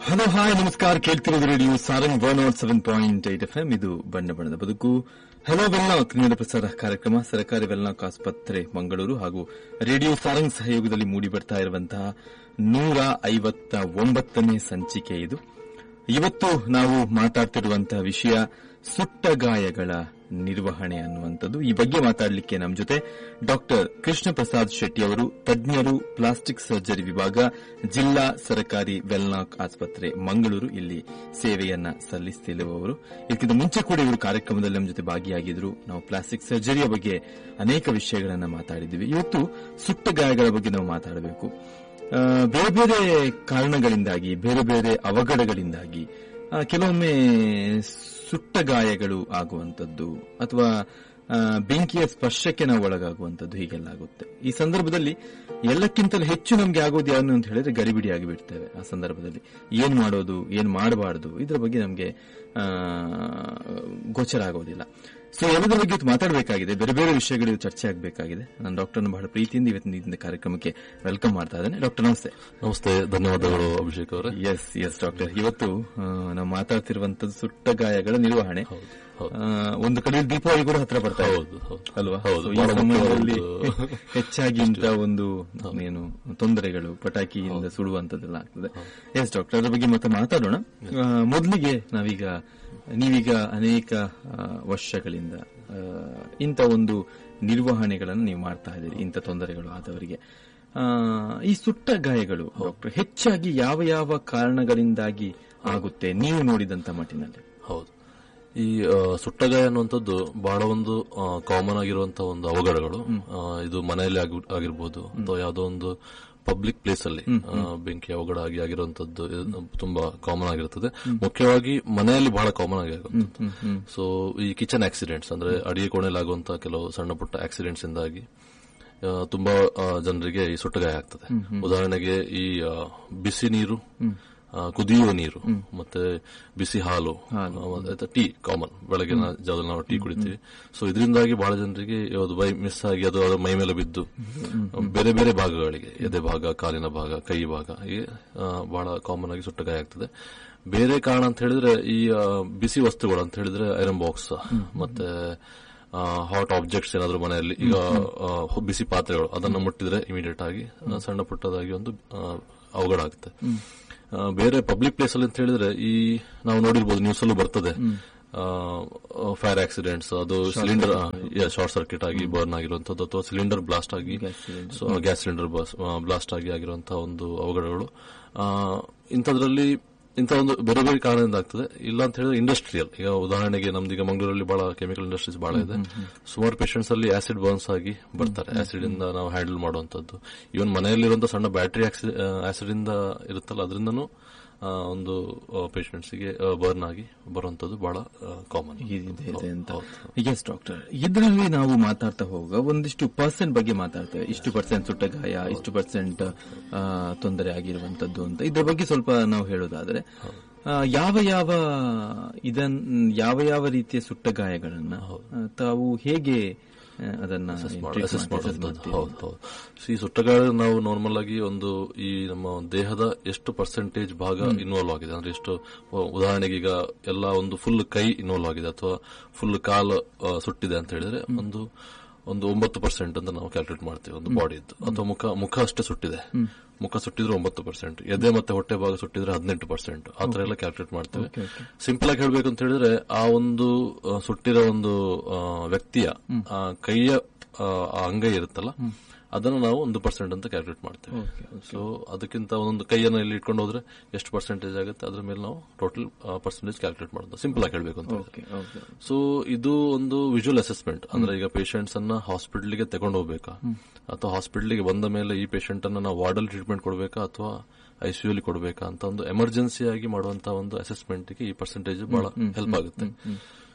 Hello hi ನಮಸ್ಕಾರ ಕೇಳ್ತಿರೋದು radio Sarang one nought seven point eight F M ಇದು ಬಣ್ಣ ಬಣ್ಣದ ಬದುಕು ಹಲೋ ವೆಲ್ನಾಕ್ ನೇರ ಪ್ರಸಾರ ಕಾರ್ಯಕ್ರಮ ಸರ್ಕಾರಿ ವೆಲ್ನಾಕ್ ಆಸ್ಪತ್ರೆ ಮಂಗಳೂರು ಹಾಗೂ ರೇಡಿಯೋ ಸಾರಂಗ್ ಸಹಯೋಗದಲ್ಲಿ ಮೂಡಿ ಬರ್ತಾ ಇರುವಂತಹ ನೂರ ಐವತ್ತ ಒಂಬತ್ತನೇ ಸಂಚಿಕೆ ಇದು ಇವತ್ತು ನಾವು ಮಾತಾಡ್ತಿರುವಂತಹ ವಿಷಯ ಸುಟ್ಟ ಗಾಯಗಳ ನಿರ್ವಹಣೆ ಅನ್ನುವಂಥದ್ದು ಈ ಬಗ್ಗೆ ಮಾತಾಡಲಿಕ್ಕೆ ನಮ್ಮ ಜೊತೆ ಡಾಕ್ಟರ್ ಕೃಷ್ಣ ಪ್ರಸಾದ್ ಶೆಟ್ಟಿ ಅವರು ತಜ್ಞರು ಪ್ಲಾಸ್ಟಿಕ್ ಸರ್ಜರಿ ವಿಭಾಗ ಜಿಲ್ಲಾ ಸರ್ಕಾರಿ ವೆಲ್ನಾಕ್ ಆಸ್ಪತ್ರೆ ಮಂಗಳೂರು ಇಲ್ಲಿ ಸೇವೆಯನ್ನ ಸಲ್ಲಿಸುತ್ತಿರುವವರು ಇದಕ್ಕಿಂತ ಮುಂಚೆ ಕೂಡ ಇವರು ಕಾರ್ಯಕ್ರಮದಲ್ಲಿ ನಮ್ಮ ಜೊತೆ ಭಾಗಿಯಾಗಿದ್ರು ನಾವು ಪ್ಲಾಸ್ಟಿಕ್ ಸರ್ಜರಿಯ ಬಗ್ಗೆ ಅನೇಕ ವಿಷಯಗಳನ್ನ ಮಾತಾಡಿದ್ವಿ ಇವತ್ತು ಸುಟ್ಟ ಗಾಯಗಳ ಬಗ್ಗೆ ನಾವು ಮಾತಾಡಬೇಕು ಆ, ಬೇರೆ ಬೇರೆ ಕಾರಣಗಳಿಂದಾಗಿ ಬೇರೆ ಬೇರೆ ಅವಘಡಗಳಿಂದಾಗಿ ಆ, ಕೆಲವೊಮ್ಮೆ ಸುಟ್ಟ ಗಾಯಗಳು ಆಗುವಂಥದ್ದು ಅಥವಾ ಆ, ಬೆಂಕಿಯ ಸ್ಪರ್ಶಕ್ಕೆ ನಾವು ಒಳಗಾಗುವಂಥದ್ದು ಹೀಗೆಲ್ಲ ಆಗುತ್ತೆ ಈ ಸಂದರ್ಭದಲ್ಲಿ ಎಲ್ಲಕ್ಕಿಂತಲೂ ಹೆಚ್ಚು ನಮಗೆ ಆಗೋದು ಯಾರು ಅಂತ ಹೇಳಿದ್ರೆ ಗಡಿಬಿಡಿ ಆಗಿಬಿಡ್ತೇವೆ ಆ ಸಂದರ್ಭದಲ್ಲಿ ಏನ್ ಮಾಡೋದು ಏನ್ ಮಾಡಬಾರ್ದು ಇದರ ಬಗ್ಗೆ ನಮಗೆ ಗೋಚರ ಆಗೋದಿಲ್ಲ ಸೊ ಎಲ್ಲದರ ಬಗ್ಗೆ ಇವತ್ತು ಮಾತಾಡಬೇಕಾಗಿದೆ ಬೇರೆ ಬೇರೆ ವಿಷಯಗಳು ಚರ್ಚೆ ಆಗಬೇಕಾಗಿದೆ ನಾನು ಡಾಕ್ಟರ್ನ ಬಹಳ ಪ್ರೀತಿಯಿಂದ ಇವತ್ತಿನ ಇಂದಿನ ಕಾರ್ಯಕ್ರಮಕ್ಕೆ ವೆಲ್ಕಮ್ ಮಾಡ್ತಾ ಇದ್ದೇನೆ ಡಾಕ್ಟರ್ ನಮಸ್ತೆ ನಮಸ್ತೆ ಧನ್ಯವಾದಗಳು ಅಭಿಷೇಕ್ ಅವರೇ ಎಸ್ ಎಸ್ ಡಾಕ್ಟರ್ ಇವತ್ತು ಆ, ನಾವು ಮಾತಾಡ್ತಿರುವಂತದ್ದು ಸುಟ್ಟ ಗಾಯಗಳ ನಿರ್ವಹಣೆ ಹೌದು, ಹೌದು. ಆ, ಒಂದು ಕಡೆ ದೀಪಾವಳಿ ಕೂಡ ಹತ್ರ ಬರ್ತಾ ಇದೆ ಹೌದು, ಹೌದು. ಅಲ್ವಾ ಹೌದು, So, ಈ ಬಹಳ ಸಮಯದಲ್ಲಿ ಮುಖ್ಯವಾದ ಹೆಚ್ಚಾಗಿ ಇಂತ ಒಂದು ಏನು ತೊಂದರೆಗಳು ಪಟಾಕಿಯಿಂದ ಸುಡುವಂತದ್ದೆಲ್ಲ ಆಗ್ತದೆ ಎಸ್ ಡಾಕ್ಟರ್ ಅದ್ರ ಬಗ್ಗೆ ಮತ್ತೆ ಮಾತಾಡೋಣ ಆ, ಮೊದಲಿಗೆ ನಾವೀಗ ನೀವೀಗ ಅನೇಕ ಆ, ವರ್ಷಗಳಿಂದ ಆ, ಇಂಥ ಒಂದು ನಿರ್ವಹಣೆಗಳನ್ನು ನೀವು ಮಾಡ್ತಾ ಇದ್ದೀರಿ ಇಂಥ ತೊಂದರೆಗಳು ಆದವರಿಗೆ ಆ, ಈ ಸುಟ್ಟ ಗಾಯಗಳು ಡಾಕ್ಟರ್ ಹೆಚ್ಚಾಗಿ ಯಾವ ಯಾವ ಕಾರಣಗಳಿಂದಾಗಿ ಆಗುತ್ತೆ ನೀವು ನೋಡಿದಂತ ಮಟ್ಟಿನಲ್ಲಿ ಹೌದು ಈ ಆ, ಸುಟ್ಟಗಾಯ ಅನ್ನುವಂಥದ್ದು ಬಹಳ ಒಂದು ಕಾಮನ್ ಆಗಿರುವಂತಹ ಒಂದು ಅವಘಡಗಳು ಆ, ಇದು ಮನೆಯಲ್ಲಿ ಆಗಿ- ಆಗಿರ್ಬೋದು ಅಥವಾ ಯಾವುದೋ ಒಂದು ಪಬ್ಲಿಕ್ ಪ್ಲೇಸ್ ಅಲ್ಲಿ ಆ, ಬೆಂಕಿ ಅವಘಡ ಆಗಿ ಆಗಿರುವಂತದ್ದು ಇದು ತುಂಬಾ ಕಾಮನ್ ಆಗಿರುತ್ತದೆ ಮುಖ್ಯವಾಗಿ ಮನೆಯಲ್ಲಿ ಬಹಳ ಕಾಮನ್ ಆಗಿ ಆಗುವಂಥದ್ದು ಸೊ ಈ ಕಿಚನ್ ಆಕ್ಸಿಡೆಂಟ್ಸ್ ಅಂದ್ರೆ ಅಡಿಗೆ ಕೋಣೆಯಲ್ಲಿ ಆಗುವಂತಹ ಕೆಲವು ಸಣ್ಣ ಪುಟ್ಟ ಆಕ್ಸಿಡೆಂಟ್ಸ್ ಇಂದಾಗಿ ಆ, ತುಂಬಾ ಆ, ಜನರಿಗೆ ಈ ಸುಟ್ಟಗಾಯ ಆಗ್ತದೆ ಉದಾಹರಣೆಗೆ ಈ ಆ, ಬಿಸಿ ನೀರು ಆ, ಕುದಿಯುವ ನೀರು ಮತ್ತೆ ಬಿಸಿ ಹಾಲು ಆ, ಮತ್ತೆ ಟೀ ಕಾಮನ್ ಬೆಳಗಿನ ಜಾವದಲ್ಲಿ ನಾವು ಟೀ ಕುಡಿತೀವಿ ಸೊ ಇದರಿಂದಾಗಿ ಬಹಳ ಜನರಿಗೆ ಅದು ಬೈ ಮಿಸ್ ಆಗಿ ಅದು ಅದರ ಮೈ ಮೇಲೆ ಬಿದ್ದು ಬೇರೆ ಬೇರೆ ಭಾಗಗಳಿಗೆ ಎದೆ ಭಾಗ ಕಾಲಿನ ಭಾಗ ಕೈ ಭಾಗ ಹೀಗೆ ಆ, ಬಹಳ ಕಾಮನ್ ಆಗಿ ಸುಟ್ಟಗಾಯ ಆಗ್ತದೆ ಬೇರೆ ಕಾರಣ ಅಂತ ಹೇಳಿದ್ರೆ ಈ ಆ, ಬಿಸಿ ವಸ್ತುಗಳು ಅಂತ ಹೇಳಿದ್ರೆ ಐರನ್ ಬಾಕ್ಸ್ ಮತ್ತೆ ಹಾಟ್ ಆಬ್ಜೆಕ್ಟ್ಸ್ ಏನಾದ್ರು ಮನೆಯಲ್ಲಿ ಈಗ ಆ, ಬಿಸಿ ಪಾತ್ರೆಗಳು ಅದನ್ನು ಮುಟ್ಟಿದ್ರೆ ಇಮಿಡಿಯೇಟ್ ಆಗಿ ಆ, ಸಣ್ಣ ಪುಟ್ಟದಾಗಿ ಒಂದು ಆ, ಅವಘಡ ಆಗುತ್ತೆ ಆ, ಬೇರೆ ಪಬ್ಲಿಕ್ ಪ್ಲೇಸ್ ಅಲ್ಲಿ ಅಂತ ಹೇಳಿದ್ರೆ ಈ ನಾವು ನೋಡಿರ್ಬೋದು ನ್ಯೂಸ್ ಅಲ್ಲೂ ಬರ್ತದೆ ಫೈರ್ ಆಕ್ಸಿಡೆಂಟ್ಸ್ ಅದು ಸಿಲಿಂಡರ್ ಶಾರ್ಟ್ ಸರ್ಕ್ಯೂಟ್ ಆಗಿ ಬರ್ನ್ ಆಗಿರುವಂತದ್ದು ಅಥವಾ ಸಿಲಿಂಡರ್ ಬ್ಲಾಸ್ಟ್ ಆಗಿ ಸೊ ಗ್ಯಾಸ್ ಸಿಲಿಂಡರ್ ಬ್ಲಾಸ್ಟ್ ಆಗಿ ಆಗಿರುವಂತಹ ಒಂದು ಅವಘಡಗಳು ಆ, ಇಂಥದ್ರಲ್ಲಿ ಇಂಥ ಒಂದು ಬೇರೆ ಬೇರೆ ಕಾರಣದಿಂದ ಆಗ್ತದೆ ಇಲ್ಲ ಅಂತ ಹೇಳಿದ್ರೆ ಇಂಡಸ್ಟ್ರಿಯಲ್ ಈಗ ಉದಾಹರಣೆಗೆ ನಮ್ದು ಈಗ ಮಂಗಳೂರಲ್ಲಿ ಬಹಳ ಕೆಮಿಕಲ್ ಇಂಡಸ್ಟ್ರೀಸ್ ಬಹಳ ಇದೆ ಸುಮಾರು ಪೇಷಂಟ್ಸ್ ಅಲ್ಲಿ ಆಸಿಡ್ ಬರ್ನ್ಸ್ ಆಗಿ ಬರ್ತಾರೆ ಆಸಿಡ್ ಇಂದ ನಾವು ಹ್ಯಾಂಡಲ್ ಮಾಡುವಂತದ್ದು ಇವನ್ ಮನೆಯಲ್ಲಿರುವಂತಹ ಸಣ್ಣ ಬ್ಯಾಟರಿ ಆಸಿಡ್ ಇಂದ ಇರುತ್ತಲ್ಲ ಅದರಿಂದನೂ ಆ, ಒಂದು ಪೇಷಂಟ್ಸ್ ಗೆ ಬರ್ನ್ ಆಗಿ ಬರುವಂತದ್ದು ಬಹಳ ಕಾಮನ್ ಇದೆ ಇದೆ ಅಂತ ಎಸ್ ಡಾಕ್ಟರ್ ಇದರಲ್ಲಿ ನಾವು ಮಾತಾಡ್ತಾ ಹೋಗುವ ಒಂದಿಷ್ಟು ಪರ್ಸೆಂಟ್ ಬಗ್ಗೆ ಮಾತಾಡ್ತೇವೆ ಇಷ್ಟು ಪರ್ಸೆಂಟ್ ಸುಟ್ಟ ಗಾಯ ಇಷ್ಟು ಪರ್ಸೆಂಟ್ ತೊಂದರೆ ಆಗಿರುವಂತದ್ದು ಅಂತ ಇದ್ರ ಬಗ್ಗೆ ಸ್ವಲ್ಪ ನಾವು ಹೇಳೋದಾದ್ರೆ ಆ, ಯಾವ ಯಾವ ಇದನ್ ಯಾವ ಯಾವ ರೀತಿಯ ಸುಟ್ಟ ಗಾಯಗಳನ್ನ ಆ, ತಾವು ಹೇಗೆ ಆ, ಅದನ್ನ treat ಅಸೆಸ್ ಮಾಡ್ತೀರಿ, assess ಮಾಡುವಂತದ್ದು ಮಾಡ್ತೀರಿ? ಹೌದು ಹೌದು ಈ ಸುಟ್ಟಗಾಯ ನಾವು ನಾರ್ಮಲ್ ಆಗಿ ಒಂದು ಈ ನಮ್ಮ ದೇಹದ ಎಷ್ಟು ಪರ್ಸೆಂಟೇಜ್ ಭಾಗ ಇನ್ವಾಲ್ವ್ ಆಗಿದೆ ಅಂದ್ರೆ ಎಷ್ಟು ಉ- ಉದಾಹರಣೆಗೆ ಈಗ ಎಲ್ಲ ಒಂದು ಫುಲ್ ಕೈ ಇನ್ವಾಲ್ವ್ ಆಗಿದೆ ಅಥವಾ ಫುಲ್ ಕಾಲು ಆ, ಸುಟ್ಟಿದೆ ಅಂತ ಹೇಳಿದ್ರೆ ಒಂದು ಒಂದು ಒಂಬತ್ತು ಪರ್ಸೆಂಟ್ ಅಂತ ನಾವು ಕ್ಯಾಲ್ಕುಲೇಟ್ ಮಾಡ್ತೇವೆ ಒಂದು ಬಾಡಿದ್ದು ಅಥವಾ ಮುಖ ಮುಖ ಅಷ್ಟೇ ಸುಟ್ಟಿದೆ ಮುಖ ಸುಟ್ಟಿದ್ರೆ ಒಂಬತ್ತು ಪರ್ಸೆಂಟ್ ಎದೆ ಮತ್ತೆ ಹೊಟ್ಟೆ ಭಾಗ ಸುಟ್ಟಿದ್ರೆ ಹದಿನೆಂಟು ಪರ್ಸೆಂಟ್ ಆ ತರ ಎಲ್ಲ ಕ್ಯಾಲ್ಕುಲೇಟ್ ಮಾಡ್ತೇವೆ ಸಿಂಪಲ್ ಆಗಿ ಹೇಳ್ಬೇಕು ಅಂತ ಹೇಳಿದ್ರೆ ಆ ಒಂದು ಆ, ಸುಟ್ಟಿರೋ ಒಂದು ಆ, ವ್ಯಕ್ತಿಯ ಆ, ಕೈಯ ಆ, ಆ ಅಂಗೈ ಇರುತ್ತಲ್ಲ ಅದನ್ನು ನಾವು ಒಂದು ಪರ್ಸೆಂಟ್ ಅಂತ ಕ್ಯಾಲ್ಕುಲೇಟ್ ಮಾಡ್ತೇವೆ ಸೊ ಅದಕ್ಕಿಂತ ಒಂದೊಂದು ಕೈಯನ್ನು ಇಲ್ಲಿ ಇಟ್ಕೊಂಡು ಹೋದ್ರೆ ಎಷ್ಟು ಪರ್ಸೆಂಟೇಜ್ ಆಗುತ್ತೆ ಅದ್ರ ಮೇಲೆ ನಾವು ಟೋಟಲ್ ಪರ್ಸೆಂಟೇಜ್ ಕ್ಯಾಲ್ಕುಲೇಟ್ ಮಾಡೋದು ಸಿಂಪಲ್ ಆಗಿ ಹೇಳ್ಬೇಕು ಅಂತ ಹೇಳಿದ್ರೆ Okay, okay. ಸೊ ಇದು ಒಂದು ವಿಜುವಲ್ ಅಸೆಸ್ಮೆಂಟ್ ಅಂದ್ರೆ ಈಗ ಪೇಷಂಟ್ಸ್ ಅನ್ನ ಹಾಸ್ಪಿಟಲ್ಗೆ ತಗೊಂಡು ಹೋಗ್ಬೇಕಾ ಅಥವಾ ಹಾಸ್ಪಿಟಲ್ಗೆ ಬಂದ ಮೇಲೆ ಈ ಪೇಷಂಟ್ ಅನ್ನ ನಾವು ವಾರ್ಡಲ್ ಟ್ರೀಟ್ಮೆಂಟ್ ಕೊಡಬೇಕಾ ಅಥವಾ ಐಸಿಯು ಅಲ್ಲಿ ಕೊಡಬೇಕಾ ಅಂತ ಒಂದು ಎಮರ್ಜೆನ್ಸಿ ಆಗಿ ಮಾಡುವಂತಹ ಒಂದು ಅಸೆಸ್ಮೆಂಟ್ ಗೆ ಈ ಪರ್ಸೆಂಟೇಜ್ ಬಹಳ ಹೆಲ್ಪ್ ಆಗುತ್ತೆ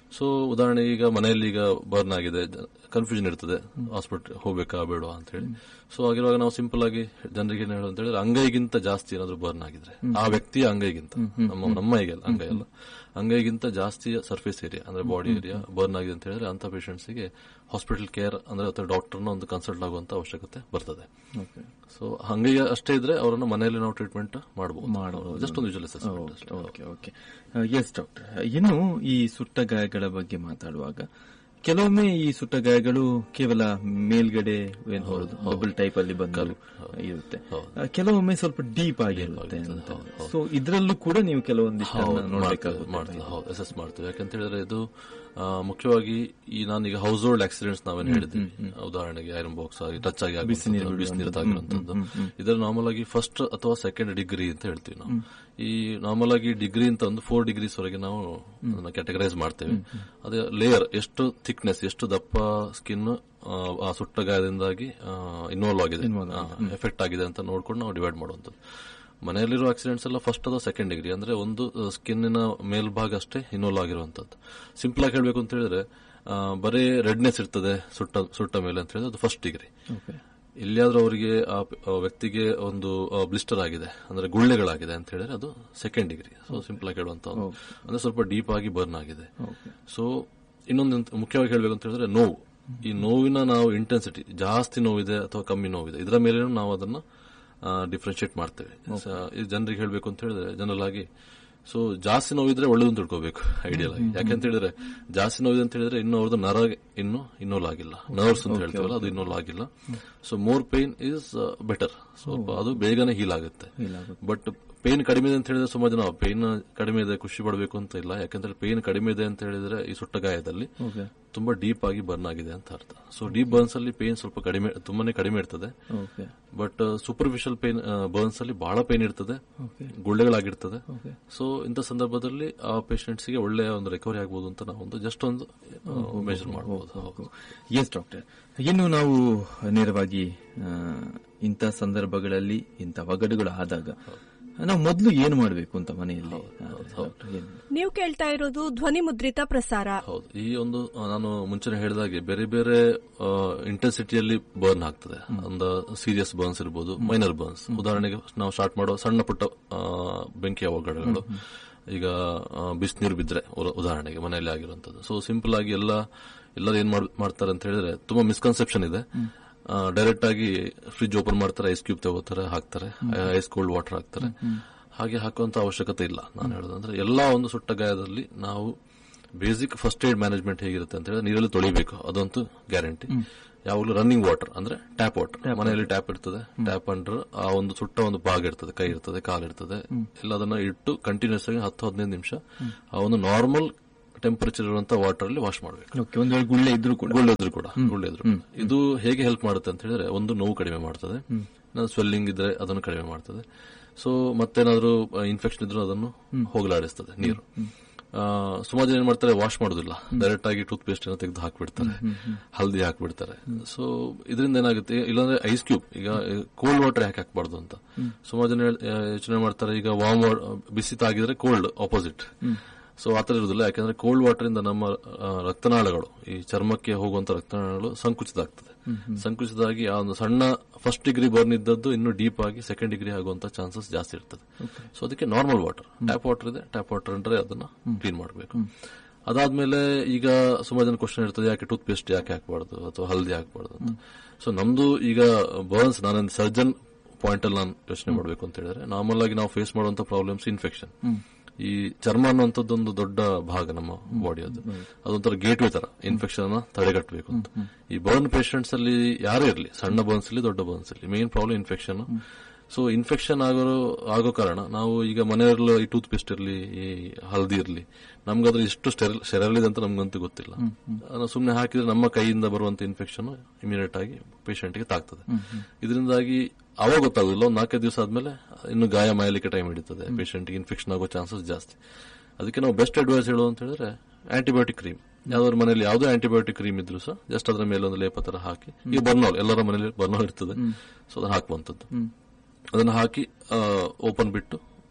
ಸೊ ಉದಾಹರಣೆಗೆ ಈಗ ಮನೆಯಲ್ಲಿ ಈಗ ಬರ್ನ್ ಆಗಿದೆ ಕನ್ಫ್ಯೂಷನ್ ಇರ್ತದೆ ಹಾಸ್ಪಿಟಲ್ ಹೋಗ್ಬೇಕಾ ಬೇಡವಾ ಅಂತ ಹೇಳಿ ಸೊ ಆಗಿರುವಾಗ ನಾವು ಸಿಂಪಲ್ ಆಗಿ ಜನರಿಗೆ ಏನು ಹೇಳೋದು ಅಂತ ಹೇಳಿದ್ರೆ ಅಂಗೈಗಿಂತ ಜಾಸ್ತಿ ಏನಾದ್ರು ಬರ್ನ್ ಆಗಿದ್ರೆ ಆ ವ್ಯಕ್ತಿಯ ಅಂಗೈಗಿಂತ ನಮ್ಮ ನಮ್ಮ ಅಂಗೈ ಅಂಗೈ ಅಲ್ಲ ಅಂಗೈಗಿಂತ ಜಾಸ್ತಿ ಸರ್ಫೇಸ್ ಏರಿಯಾ ಅಂದ್ರೆ ಬಾಡಿ ಏರಿಯಾ ಬರ್ನ್ ಆಗಿದೆ ಅಂತ ಹೇಳಿದ್ರೆ ಅಂತ ಪೇಷಂಟ್ಸ್ ಗೆ ಹಾಸ್ಪಿಟಲ್ ಕೇರ್ ಅಂದ್ರೆ ಅಥವಾ ಡಾಕ್ಟರ್ನ ಒಂದು ಕನ್ಸಲ್ಟ್ ಆಗುವಂತ ಅವಶ್ಯಕತೆ ಬರ್ತದೆ ಓಕೆ ಸೊ ಹಂಗೈಗೆ ಅಷ್ಟೇ ಇದ್ರೆ ಅವರನ್ನ ಮನೆಯಲ್ಲಿ ನಾವು ಟ್ರೀಟ್ಮೆಂಟ್ ಮಾಡಬಹುದು ಮಾಡಬಹುದು. ಜಸ್ಟ್ ಒಂದು ವಿಜುವಲ್ ಅಸೆಸ್ಮೆಂಟ್ ಅಷ್ಟೇ ಓಕೆ ಓಕೆ ಎಸ್ ಡಾಕ್ಟರ್ ಇನ್ನು ಈ ಸುಟ್ಟ ಗಾಯಗಳ ಬಗ್ಗೆ ಮಾತಾಡುವಾಗ ಕೆಲವೊಮ್ಮೆ ಈ ಸುಟ್ಟ ಗಾಯಗಳು ಕೇವಲ ಮೇಲ್ಗಡೆ ಏನ್ ಹೌದು ಬಬಲ್ ಟೈಪ್ ಅಲ್ಲಿ ಬಂದು ಇರುತ್ತೆ ಆ, ಕೆಲವೊಮ್ಮೆ ಸ್ವಲ್ಪ ಡೀಪ್ ಆಗಿರುತ್ತೆ ಅಂತ ಸೊ ಇದ್ರಲ್ಲೂ ಕೂಡ ನೀವು ಕೆಲವೊಂದಿಷ್ಟು ನೋಡಬೇಕಾಗುತ್ತೆ ಮಾಡ್ತೀವಿ ಹೌದು ಅಸೆಸ್ ಮಾಡ್ತೀವಿ ಯಾಕಂತ ಹೇಳಿದ್ರೆ ಇದು ಆ, ಮುಖ್ಯವಾಗಿ ಈ ನಾನೀಗ ಹೌಸ್ ಹೋಲ್ಡ್ ಆಕ್ಸಿಡೆಂಟ್ಸ್ ನಾವೇನು ಹೇಳಿದ್ವಿ ಉದಾಹರಣೆಗೆ ಐರನ್ ಬಾಕ್ಸ್ ಆಗಿ ಟಚ್ ಆಗಿ ಬಿಸಿನೀರು ತಾಗಿರುವಂತದ್ದು ಇದರ ನಾರ್ಮಲ್ ಆಗಿ ಫಸ್ಟ್ ಅಥವಾ ಸೆಕೆಂಡ್ ಡಿಗ್ರಿ ಅಂತ ಹೇಳ್ತೀವಿ ನಾವು ಈ ನಾರ್ಮಲ್ ಆಗಿ ಡಿಗ್ರಿ ಅಂತ ಒಂದು ಫೋರ್ ಡಿಗ್ರೀಸ್ ವರೆಗೆ ನಾವು ಕ್ಯಾಟಗರೈಸ್ ಮಾಡ್ತೇವೆ ಅದೇ ಲೇಯರ್ ಎಷ್ಟು ಥಿಕ್ನೆಸ್ ಎಷ್ಟು ದಪ್ಪ ಸ್ಕಿನ್ ಆ ಸುಟ್ಟ ಗಾಯದಿಂದಾಗಿ ಇನ್ವಾಲ್ವ್ ಆಗಿದೆ ಎಫೆಕ್ಟ್ ಆಗಿದೆ ಅಂತ ನೋಡ್ಕೊಂಡು ನಾವು ಡಿವೈಡ್ ಮಾಡುವಂಥದ್ದು ಮನೆಯಲ್ಲಿರೋ ಆಕ್ಸಿಡೆಂಟ್ಸ್ ಎಲ್ಲ ಫಸ್ಟ್ ಅಥವಾ ಸೆಕೆಂಡ್ ಡಿಗ್ರಿ ಅಂದ್ರೆ ಒಂದು ಸ್ಕಿನ್ನಿನ ಮೇಲ್ಭಾಗ ಅಷ್ಟೇ ಇನ್ವಾಲ್ವ್ ಆಗಿರುವಂತದ್ದು ಸಿಂಪಲ್ ಆಗಿ ಹೇಳ್ಬೇಕು ಅಂತ ಹೇಳಿದ್ರೆ ಆ, ಬರೀ ರೆಡ್ನೆಸ್ ಇರ್ತದೆ ಸುಟ್ಟ ಸುಟ್ಟ ಮೇಲೆ ಅಂತ ಹೇಳಿದ್ರೆ ಅದು ಫಸ್ಟ್ ಡಿಗ್ರಿ ಓಕೆ ಎಲ್ಲಿಯಾದ್ರೂ ಅವರಿಗೆ ಆ ಪ- ಆ ವ್ಯಕ್ತಿಗೆ ಒಂದು ಬ್ಲಿಸ್ಟರ್ ಆಗಿದೆ ಅಂದ್ರೆ ಗುಳ್ಳೆಗಳಾಗಿದೆ ಅಂತ ಹೇಳಿದ್ರೆ ಅದು ಸೆಕೆಂಡ್ ಡಿಗ್ರಿ ಸೊ ಸಿಂಪಲ್ ಆಗಿ ಹೇಳುವಂತ ಒಂದು. ಅಂದ್ರೆ ಸ್ವಲ್ಪ ಡೀಪ್ ಆಗಿ ಬರ್ನ್ ಆಗಿದೆ ಓಕೆ ಸೊ ಇನ್ನೊಂದು ಎಂತ- ಮುಖ್ಯವಾಗಿ ಹೇಳ್ಬೇಕು ಅಂತ ಹೇಳಿದ್ರೆ ನೋವು ಈ ನೋವಿನ ನಾವು ಇಂಟೆನ್ಸಿಟಿ ಜಾಸ್ತಿ ನೋವಿದೆ ಅಥವಾ ಕಮ್ಮಿ ನೋವಿದೆ ಇದರ ಮೇಲೆ ನಾವು ಅದನ್ನ ಡಿಫ್ರೆನ್ಶಿಯೇಟ್ ಮಾಡ್ತೇವೆ ಸ- ಈ ಜನರಿಗೆ ಹೇಳ್ಬೇಕು ಅಂತ ಹೇಳಿದ್ರೆ ಜನರಲ್ ಆಗಿ ಸೊ ಜಾಸ್ತಿ ನೋವಿದ್ರೆ ಒಳ್ಳೇದು ಅಂತ ತಿಳ್ಕೋಬೇಕು ಐಡಿಯಲ್ ಆಗಿ ಯಾಕಂತ ಹೇಳಿದ್ರೆ ಜಾಸ್ತಿ ನೋವಿದೆ ಅಂತ ಹೇಳಿದ್ರೆ ಇನ್ನು ಅವ್ರದ್ದು ನರ ಇನ್ನು ಇನ್ವಾಲ್ವ್ ಆಗಿಲ್ಲ ನರ್ವ್ಸ್ ಅಂತ ಹೇಳ್ತೀವಲ್ಲ ಅದು ಇನ್ವಾಲ್ವ್ ಆಗಿಲ್ಲ so more pain is better ಸ್ವಲ್ಪ ಅದು ಬೇಗನೆ ಹೀಲ್ ಆಗುತ್ತೆ ಬಟ್ ಪೇನ್ ಕಡಿಮೆ ಇದೆ ಅಂತ ಹೇಳಿದ್ರೆ ಸುಮಾರು ಜನ ಪೇನ್ ಕಡಿಮೆ ಇದೆ ಖುಷಿ ಪಡಬೇಕು ಅಂತ ಇಲ್ಲ ಯಾಕಂದ್ರೆ ಪೇನ್ ಕಡಿಮೆ ಇದೆ ಅಂತ ಹೇಳಿದ್ರೆ ಈ ಸುಟ್ಟ ಗಾಯದಲ್ಲಿ ಓಕೆ ತುಂಬಾ ಡೀಪ್ ಆಗಿ ಬರ್ನ್ ಆಗಿದೆ ಅಂತ ಅರ್ಥ ಸೊ ಡೀಪ್ ಬರ್ನ್ಸ್ ಅಲ್ಲಿ ಪೇನ್ ಸ್ವಲ್ಪ ಕಡಿಮೆ ತುಂಬಾನೇ ಕಡಿಮೆ ಇರ್ತದೆ okay but superficial pain burns ಅಲ್ಲಿ ಬಹಳ ಪೇನ್ ಇರ್ತದೆ ಓಕೆ ಗುಳ್ಳೆಗಳಾಗಿರ್ತದೆ ಓಕೆ ಸೊ ಇಂಥ ಸಂದರ್ಭದಲ್ಲಿ ಆ ಪೇಷಂಟ್ಸ್ ಗೆ ಒಳ್ಳೆಯ ಒಂದು ರಿಕವರಿ ಆಗ್ಬೋದು ಅಂತ ನಾವು ಒಂದು ಜಸ್ಟ್ ಒಂದು ಮೆಜರ್ ಮಾಡಬಹುದು ಹೌದು ಎಸ್ ಡಾಕ್ಟರ್ ಇನ್ನು ನಾವು ನೇರವಾಗಿ ಆ, ಇಂಥ ಸಂದರ್ಭಗಳಲ್ಲಿ ಇಂಥ ಒಗಡುಗಳು ಆದಾಗ ನಾವು ಮೊದಲು ಏನು ಮಾಡಬೇಕು ಅಂತ ಮನೆಯಲ್ಲಿ ಆ, ಡಾಕ್ಟರ್, ಏನು? ನೀವು ಕೇಳ್ತಾ ಇರೋದು ಧ್ವನಿ ಮುದ್ರಿತ ಪ್ರಸಾರ ಹೌದು ಈ ಒಂದು ಆ, ನಾನು ಮುಂಚೆನೆ ಹೇಳಿದಾಗೆ ಬೇರೆ ಬೇರೆ ಇಂಟೆನ್ಸಿಟಿಯಲ್ಲಿ ಬರ್ನ್ ಆಗ್ತದೆ ಒಂದು ಸೀರಿಯಸ್ ಬರ್ನ್ಸ್ ಇರ್ಬೋದು ಮೈನರ್ ಬರ್ನ್ಸ್ ಉದಾಹರಣೆಗೆ ನಾವು ಸ್ಟಾರ್ಟ್ ಮಾಡೋ ಸಣ್ಣ ಪುಟ್ಟ ಆ, ಬೆಂಕಿ ಅವಘಡಗಳು ಈಗ ಬಿಸಿನೀರು ಬಿದ್ರೆ ಉರ- ಉದಾಹರಣೆಗೆ ಮನೆಯಲ್ಲಿ ಆಗಿರುವಂತದ್ದು ಸೊ ಸಿಂಪಲ್ ಆಗಿ ಎಲ್ಲ ಎಲ್ಲರೂ ಏನ್ ಮಾಡ್- ಮಾಡ್ತಾರೆ ಅಂತ ಹೇಳಿದ್ರೆ ತುಂಬಾ ಮಿಸ್ಕನ್ಸೆಪ್ಷನ್ ಇದೆ ಡೈರೆಕ್ಟ್ ಆಗಿ ಫ್ರಿಜ್ ಓಪನ್ ಮಾಡ್ತಾರೆ ಐಸ್ ಕ್ಯೂಬ್ ತಗೋತಾರೆ ಹಾಕ್ತಾರೆ ಐಸ್ ಕೋಲ್ಡ್ ವಾಟರ್ ಹಾಕ್ತಾರೆ ಹಾಗೆ ಹಾಕುವಂತ ಅವಶ್ಯಕತೆ ಇಲ್ಲ ನಾನು ಹೇಳೋದು ಅಂದ್ರೆ ಎಲ್ಲಾ ಒಂದು ಸುಟ್ಟ ಗಾಯದಲ್ಲಿ ನಾವು ಬೇಸಿಕ್ ಫಸ್ಟ್ ಏಡ್ ಮ್ಯಾನೇಜ್ಮೆಂಟ್ ಹೇಗಿರುತ್ತೆ ಅಂತ ಹೇಳಿದ್ರೆ ನೀರಲ್ಲಿ ತೊಳಿಬೇಕು ಅದಂತೂ ಗ್ಯಾರಂಟಿ ಯಾವಾಗಲೂ ರನ್ನಿಂಗ್ ವಾಟರ್ ಅಂದ್ರೆ ಟ್ಯಾಪ್ ವಾಟರ್ ಮನೆಯಲ್ಲಿ ಟ್ಯಾಪ್ ಇರ್ತದೆ ಟ್ಯಾಪ್ ಅಂಡರ್ ಆ ಒಂದು ಸುಟ್ಟ ಒಂದು ಭಾಗ ಇರ್ತದೆ ಕೈ ಇರ್ತದೆ ಕಾಲು ಇರ್ತದೆ ಎಲ್ಲದನ್ನ ಇಟ್ಟು ಕಂಟಿನ್ಯೂಸ್ ಆಗಿ ಹತ್ತು ಹದಿನೈದು ನಿಮಿಷ ಆ ಒಂದು ನಾರ್ಮಲ್ ಟೆಂಪರೇಚರ್ ಇರುವಂತ ವಾಟರ್ ಅಲ್ಲಿ ವಾಶ್ ಮಾಡಬೇಕು ಓಕೆ ಒಂದ್ ವೇಳೆ ಗುಳ್ಳೆ ಇದ್ರೂ ಕೂಡ ಗುಳ್ಳೆದ್ರು ಕೂಡ ಗುಳ್ಳೆದ್ರು ಇದು ಹೇಗೆ ಹೆಲ್ಪ್ ಮಾಡುತ್ತೆ ಅಂತ ಹೇಳಿದ್ರೆ ಒಂದು ನೋವು ಕಡಿಮೆ ಮಾಡ್ತದೆ ಸ್ವೆಲ್ಲಿಂಗ್ ಇದ್ರೆ ಅದನ್ನು ಕಡಿಮೆ ಮಾಡ್ತದೆ ಸೊ ಮತ್ತೇನಾದ್ರೂ ಇನ್ಫೆಕ್ಷನ್ ಇದ್ರೂ ಅದನ್ನು ಹೋಗಲಾಡಿಸ್ತದೆ ನೀರು ಆ, ಸುಮಾರು ಜನ ಏನ್ ಮಾಡ್ತಾರೆ ವಾಶ್ ಮಾಡೋದಿಲ್ಲ ಡೈರೆಕ್ಟ್ ಆಗಿ ಟೂತ್ ಪೇಸ್ಟ್ ಅನ್ನು ತೆಗೆದು ಹಾಕ್ಬಿಡ್ತಾರೆ ಹಲ್ದಿ ಹಾಕ್ಬಿಡ್ತಾರೆ ಸೊ ಇದರಿಂದ ಏನಾಗುತ್ತೆ ಇಲ್ಲಾಂದ್ರೆ ಐಸ್ ಕ್ಯೂಬ್ ಈಗ ಕೋಲ್ಡ್ ವಾಟರ್ ಯಾಕೆ ಹಾಕ್ಬಾರ್ದು ಅಂತ ಸುಮಾರು ಜನ ಹೇಳ್- ಯೋಚನೆ ಮಾಡ್ತಾರೆ ಈಗ ವಾರ್ಮ್ ಬಿಸಿ ತಾಗಿದ್ರೆ ಕೋಲ್ಡ್ ಆಪೋಸಿಟ್ ಸೊ ಆತರ ಇರುವುದಿಲ್ಲ ಯಾಕಂದ್ರೆ ಕೋಲ್ಡ್ ವಾಟರ್ ಇಂದ ನಮ್ಮ ಆ, ರಕ್ತನಾಳಗಳು ಈ ಚರ್ಮಕ್ಕೆ ಹೋಗುವಂತ ರಕ್ತನಾಳಗಳು ಸಂಕುಚಿತ ಆಗ್ತದೆ ಸಂಕುಚಿತವಾಗಿ ಆ ಒಂದು ಸಣ್ಣ ಫಸ್ಟ್ ಡಿಗ್ರಿ ಬರ್ನ್ ಇದ್ದದ್ದು ಇನ್ನು ಡೀಪ್ ಆಗಿ ಸೆಕೆಂಡ್ ಡಿಗ್ರಿ ಆಗುವಂತ ಚಾನ್ಸಸ್ ಜಾಸ್ತಿ ಇರ್ತದೆ ಸೊ ಅದಕ್ಕೆ ನಾರ್ಮಲ್ ವಾಟರ್ ಟ್ಯಾಪ್ ವಾಟರ್ ಇದೆ ಟ್ಯಾಪ್ ವಾಟರ್ ಅಂದ್ರೆ ಅದನ್ನ ಕ್ಲೀನ್ ಮಾಡಬೇಕು ಅದಾದ್ಮೇಲೆ ಈಗ ಸುಮಾರು ಜನ ಕ್ವಶನ್ ಇರ್ತದೆ ಯಾಕೆ ಟೂತ್ ಪೇಸ್ಟ್ ಯಾಕೆ ಹಾಕಬಾರ್ದು ಅಥವಾ ಹಲ್ದಿ ಹಾಕಬಾರ್ದು ಅಂತ ಸೊ ನಮ್ದು ಈಗ ಬರ್ನ್ಸ್ ನಾನೊಂದು ಸರ್ಜನ್ ಪಾಯಿಂಟ್ ಅಲ್ಲಿ ನಾನು ಯೋಚನೆ ಮಾಡಬೇಕು ಅಂತ ಹೇಳಿದ್ರೆ ನಾರ್ಮಲ್ ಆಗಿ ನಾವು ಫೇಸ್ ಮಾಡುವಂತ ಪ್ರಾಬ್ಲಮ್ಸ್ ಇನ್ಫೆಕ್ಷನ್ ಈ ಚರ್ಮ ಅನ್ನುವಂಥದ್ದು ಒಂದು ದೊಡ್ಡ ಭಾಗ ನಮ್ಮ ಬಾಡಿ ಅದು ಅದೊಂಥರ ಗೇಟ್ ವೇ ತರ ಇನ್ಫೆಕ್ಷನ್ ಅನ್ನ ತಡೆಗಟ್ಟಬೇಕು ಅಂತ ಈ ಬರ್ನ್ ಪೇಷಂಟ್ಸ್ ಅಲ್ಲಿ ಯಾರೇ ಇರಲಿ ಸಣ್ಣ ಬರ್ನ್ಸ್ ಇಲ್ಲಿ ದೊಡ್ಡ ಬರ್ನ್ಸ್ ಇಲ್ಲಿ main problem infection so infection ಆಗೋ ಆಗೋ ಕಾರಣ ನಾವು ಈಗ ಮನೆಯಲ್ಲ ಈ ಟೂತ್ ಪೇಸ್ಟ್ ಇರಲಿ ಈ ಹಲ್ದಿ ಇರಲಿ ನಮ್ಗದ್ರ ಎಷ್ಟು ಸ್ಟೆರಲ್ ಸ್ಟೆರಲ್ ಇದೆ ಅಂತ ನಮ್ಗಂತೂ ಗೊತ್ತಿಲ್ಲ ಅದನ್ನ ಸುಮ್ಮನೆ ಹಾಕಿದ್ರೆ ನಮ್ಮ ಕೈಯಿಂದ ಬರುವಂತ ಇನ್ಫೆಕ್ಷನ್ ಇಮಿಡಿಯೇಟ್ ಆಗಿ ಪೇಷಂಟ್ಗೆ ತಾಗ್ತದೆ ಇದರಿಂದಾಗಿ ಅವಾಗ ಗೊತ್ತಾಗುದಿಲ್ಲ ಒಂದು ನಾಲ್ಕೈದು ದಿವಸ ಆದ್ಮೇಲೆ ಇನ್ನು ಗಾಯ ಮಾಯಲಿಕ್ಕೆ ಟೈಮ್ ಹಿಡಿತದೆ ಪೇಷಂಟ್ಗೆ ಇನ್ಫೆಕ್ಷನ್ ಆಗೋ ಚಾನ್ಸಸ್ ಜಾಸ್ತಿ ಅದಕ್ಕೆ ನಾವು ಬೆಸ್ಟ್ ಅಡ್ವೈಸ್ ಹೇಳೋದು ಅಂತ ಹೇಳಿದ್ರೆ ಆಂಟಿಬಯೋಟಿಕ್ ಕ್ರೀಮ್ ಯಾವ್ದಾದ್ರು ಮನೇಲಿ ಯಾವುದೇ ಆಂಟಿಬಯೋಟಿಕ್ ಕ್ರೀಮ್ ಇದ್ರು ಸಹ ಜಸ್ಟ್ ಅದರ ಮೇಲೆ ಒಂದು ಲೇಪ ತರ ಹಾಕಿ ಈಗ ಬರ್ನಾಲ್ ಎಲ್ಲರ ಮನೇಲಿ ಬರ್ನಾಲ್ ಇರ್ತದೆ ಸೊ ಅದನ್ನ ಹಾಕುವಂತದ್ದು ಅದನ್ನ ಹಾಕಿ ಓಪನ್ ಬಿಟ್ಟು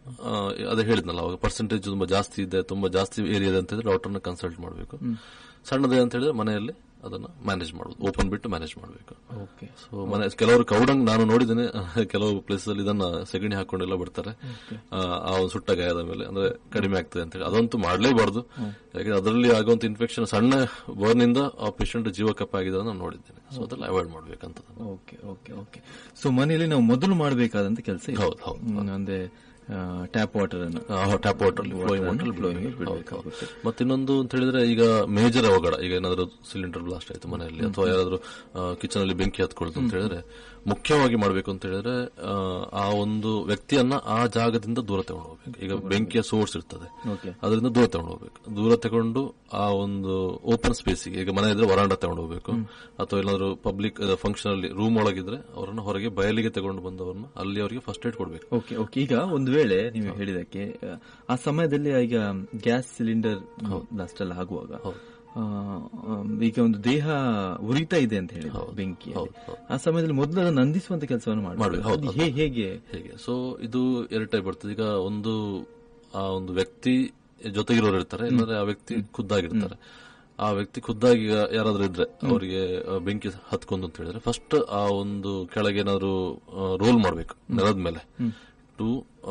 ಆ, ಅದೇ ಹೇಳಿದ್ನಲ್ಲ ಅವಾಗ ಪರ್ಸೆಂಟೇಜ್ ತುಂಬಾ ಜಾಸ್ತಿ ಇದೆ ತುಂಬಾ ಜಾಸ್ತಿ ಏರಿಯಾ ಇದೆ ಅಂತ ಹೇಳಿದ್ರೆ ಡಾಕ್ಟರ್ನ ಕನ್ಸಲ್ಟ್ ಮಾಡಬೇಕು ಸಣ್ಣದೇ ಅಂತ ಹೇಳಿದ್ರೆ ಮನೆಯಲ್ಲಿ ಅದನ್ನ ಮ್ಯಾನೇಜ್ ಮಾಡೋದು ಓಪನ್ ಬಿಟ್ಟು ಮ್ಯಾನೇಜ್ ಮಾಡಬೇಕು ಓಕೆ ಸೊ ಮನೆ ಕೆಲವರು ಕೌಡಂಗ್ ನಾನು ನೋಡಿದ್ದೇನೆ ಕೆಲವು ಪ್ಲೇಸ್ ಅಲ್ಲಿ ಇದನ್ನ ಸೆಗಣಿ ಹಾಕೊಂಡೆಲ್ಲ ಬಿಡ್ತಾರೆ ಆ, ಆ ಒಂದು ಸುಟ್ಟ ಗಾಯದ ಮೇಲೆ ಅಂದ್ರೆ ಕಡಿಮೆ ಆಗ್ತದೆ ಅಂತ ಹೇಳಿ ಅದಂತೂ ಮಾಡಲೇಬಾರ್ದು ಯಾಕಂದ್ರೆ ಅದರಲ್ಲಿ ಆಗುವಂತ ಇನ್ಫೆಕ್ಷನ್ ಸಣ್ಣ ಬರ್ನ್ ಇಂದ ಆ ಪೇಷಂಟ್ ಜೀವ ಕಪ್ಪಾಗಿದೆ ನಾನು ನೋಡಿದ್ದೇನೆ ಸೊ ಅದೆಲ್ಲ ಅವಾಯ್ಡ್ ಮಾಡ್ಬೇಕಂತ ಓಕೆ ಓಕೆ ಓಕೆ ಸೊ ಮನೆಯಲ್ಲಿ ನಾವು ಮೊದಲು ಮಾಡಬೇಕಾದಂತ ಕೆಲಸ ಹೌದು, ಹೌದು. ಅಂದ್ರೆ ಟ್ಯಾಪ್ ವಾಟರ್ ಅನ್ನು tap water flowing water flowing ಬಿಡ್ಬೇಕಾಗುತ್ತೆ. ಮತ್ತೆ ಇನ್ನೊಂದು ಅಂತ ಹೇಳಿದ್ರೆ ಈಗ ಮೇಜರ್ ಅವಘಡ ಈಗ ಏನಾದ್ರು ಸಿಲಿಂಡರ್ ಬ್ಲಾಸ್ಟ್ ಆಯ್ತು ಮನೆಯಲ್ಲಿ ಅಥವಾ ಯಾರಾದ್ರೂ ಕಿಚನ್ ಅಲ್ಲಿ ಬೆಂಕಿ ಹತ್ಕೊಳ್ತು ಅಂತ ಹೇಳಿದ್ರೆ ಮುಖ್ಯವಾಗಿ ಮಾಡಬೇಕು ಅಂತ ಹೇಳಿದ್ರೆ ಆ, ಆ ಒಂದು ವ್ಯಕ್ತಿಯನ್ನ ಆ ಜಾಗದಿಂದ ದೂರ ತಗೊಂಡು ಹೋಗ್ಬೇಕು ಈಗ ಬೆಂಕಿಯ ಸೋರ್ಸ್ ಇರ್ತದೆ ಓಕೆ ಅದರಿಂದ ದೂರ ತಗೊಂಡು ಹೋಗ್ಬೇಕು ದೂರ ತಗೊಂಡು ಆ ಒಂದು ಓಪನ್ ಸ್ಪೇಸಿಗೆ ಈಗ ಮನೆ ಇದ್ರೆ ವರಾಂಡ ತಗೊಂಡು ಹೋಗ್ಬೇಕು ಅಥವಾ ಏನಾದ್ರು ಪಬ್ಲಿಕ್ ಫಂಕ್ಷನ್ ಅಲ್ಲಿ ರೂಮ್ ಒಳಗಿದ್ರೆ ಅವರನ್ನ ಹೊರಗೆ ಬಯಲಿಗೆ ತಗೊಂಡು ಬಂದವರನ್ನ ಅಲ್ಲಿ ಅವರಿಗೆ ಫಸ್ಟ್ ಏಡ್ ಕೊಡ್ಬೇಕು ಓಕೆ ಓಕೆ ಈಗ ಒಂದು ವೇಳೆ ನೀವು ಹೇಳಿದಕ್ಕೆ ಆ, ಆ ಸಮಯದಲ್ಲಿ ಈಗ ಗ್ಯಾಸ್ ಸಿಲಿಂಡರ್ ಬ್ಲಾಸ್ಟ್ ಎಲ್ಲ ಆಗುವಾಗ ಆ, ಆ, ಈಗ ಒಂದು ದೇಹ ಉರಿತಾ ಇದೆ ಅಂತ ಹೇಳಿ ಬೆಂಕಿ ಆ ಸಮಯದಲ್ಲಿ ಮೊದಲು ಅದನ್ನು ನಂದಿಸುವಂತ ಕೆಲಸವನ್ನು ಮಾಡ್ಬೇಕು, ಹೌದು, ಮಾಡಬೇಕು ಹೇಗೆ ಹೇಗೆ ಸೊ ಇದು ಎರಡು ಟೈಪ್ ಬರ್ತದೆ ಈಗ ಒಂದು ಆ ಒಂದು ವ್ಯಕ್ತಿ ಜೊತೆಗಿರೋರು ಇರ್ತಾರೆ ಇಲ್ಲಾಂದ್ರೆ ಆ ವ್ಯಕ್ತಿ ಖುದ್ದಾಗಿರ್ತಾರೆ ಆ ವ್ಯಕ್ತಿ ಖುದ್ದಾಗಿ ಈಗ ಯಾರಾದ್ರೂ ಇದ್ರೆ ಅವರಿಗೆ ಬೆಂಕಿ ಹತ್ಕೊಂಡು ಅಂತ ಹೇಳಿದ್ರೆ ಫಸ್ಟ್ ಆ ಒಂದು ಕೆಳಗೆ ಏನಾದ್ರು ರೋಲ್ ಮಾಡಬೇಕು ನೆಲದ ಮೇಲೆ ಟು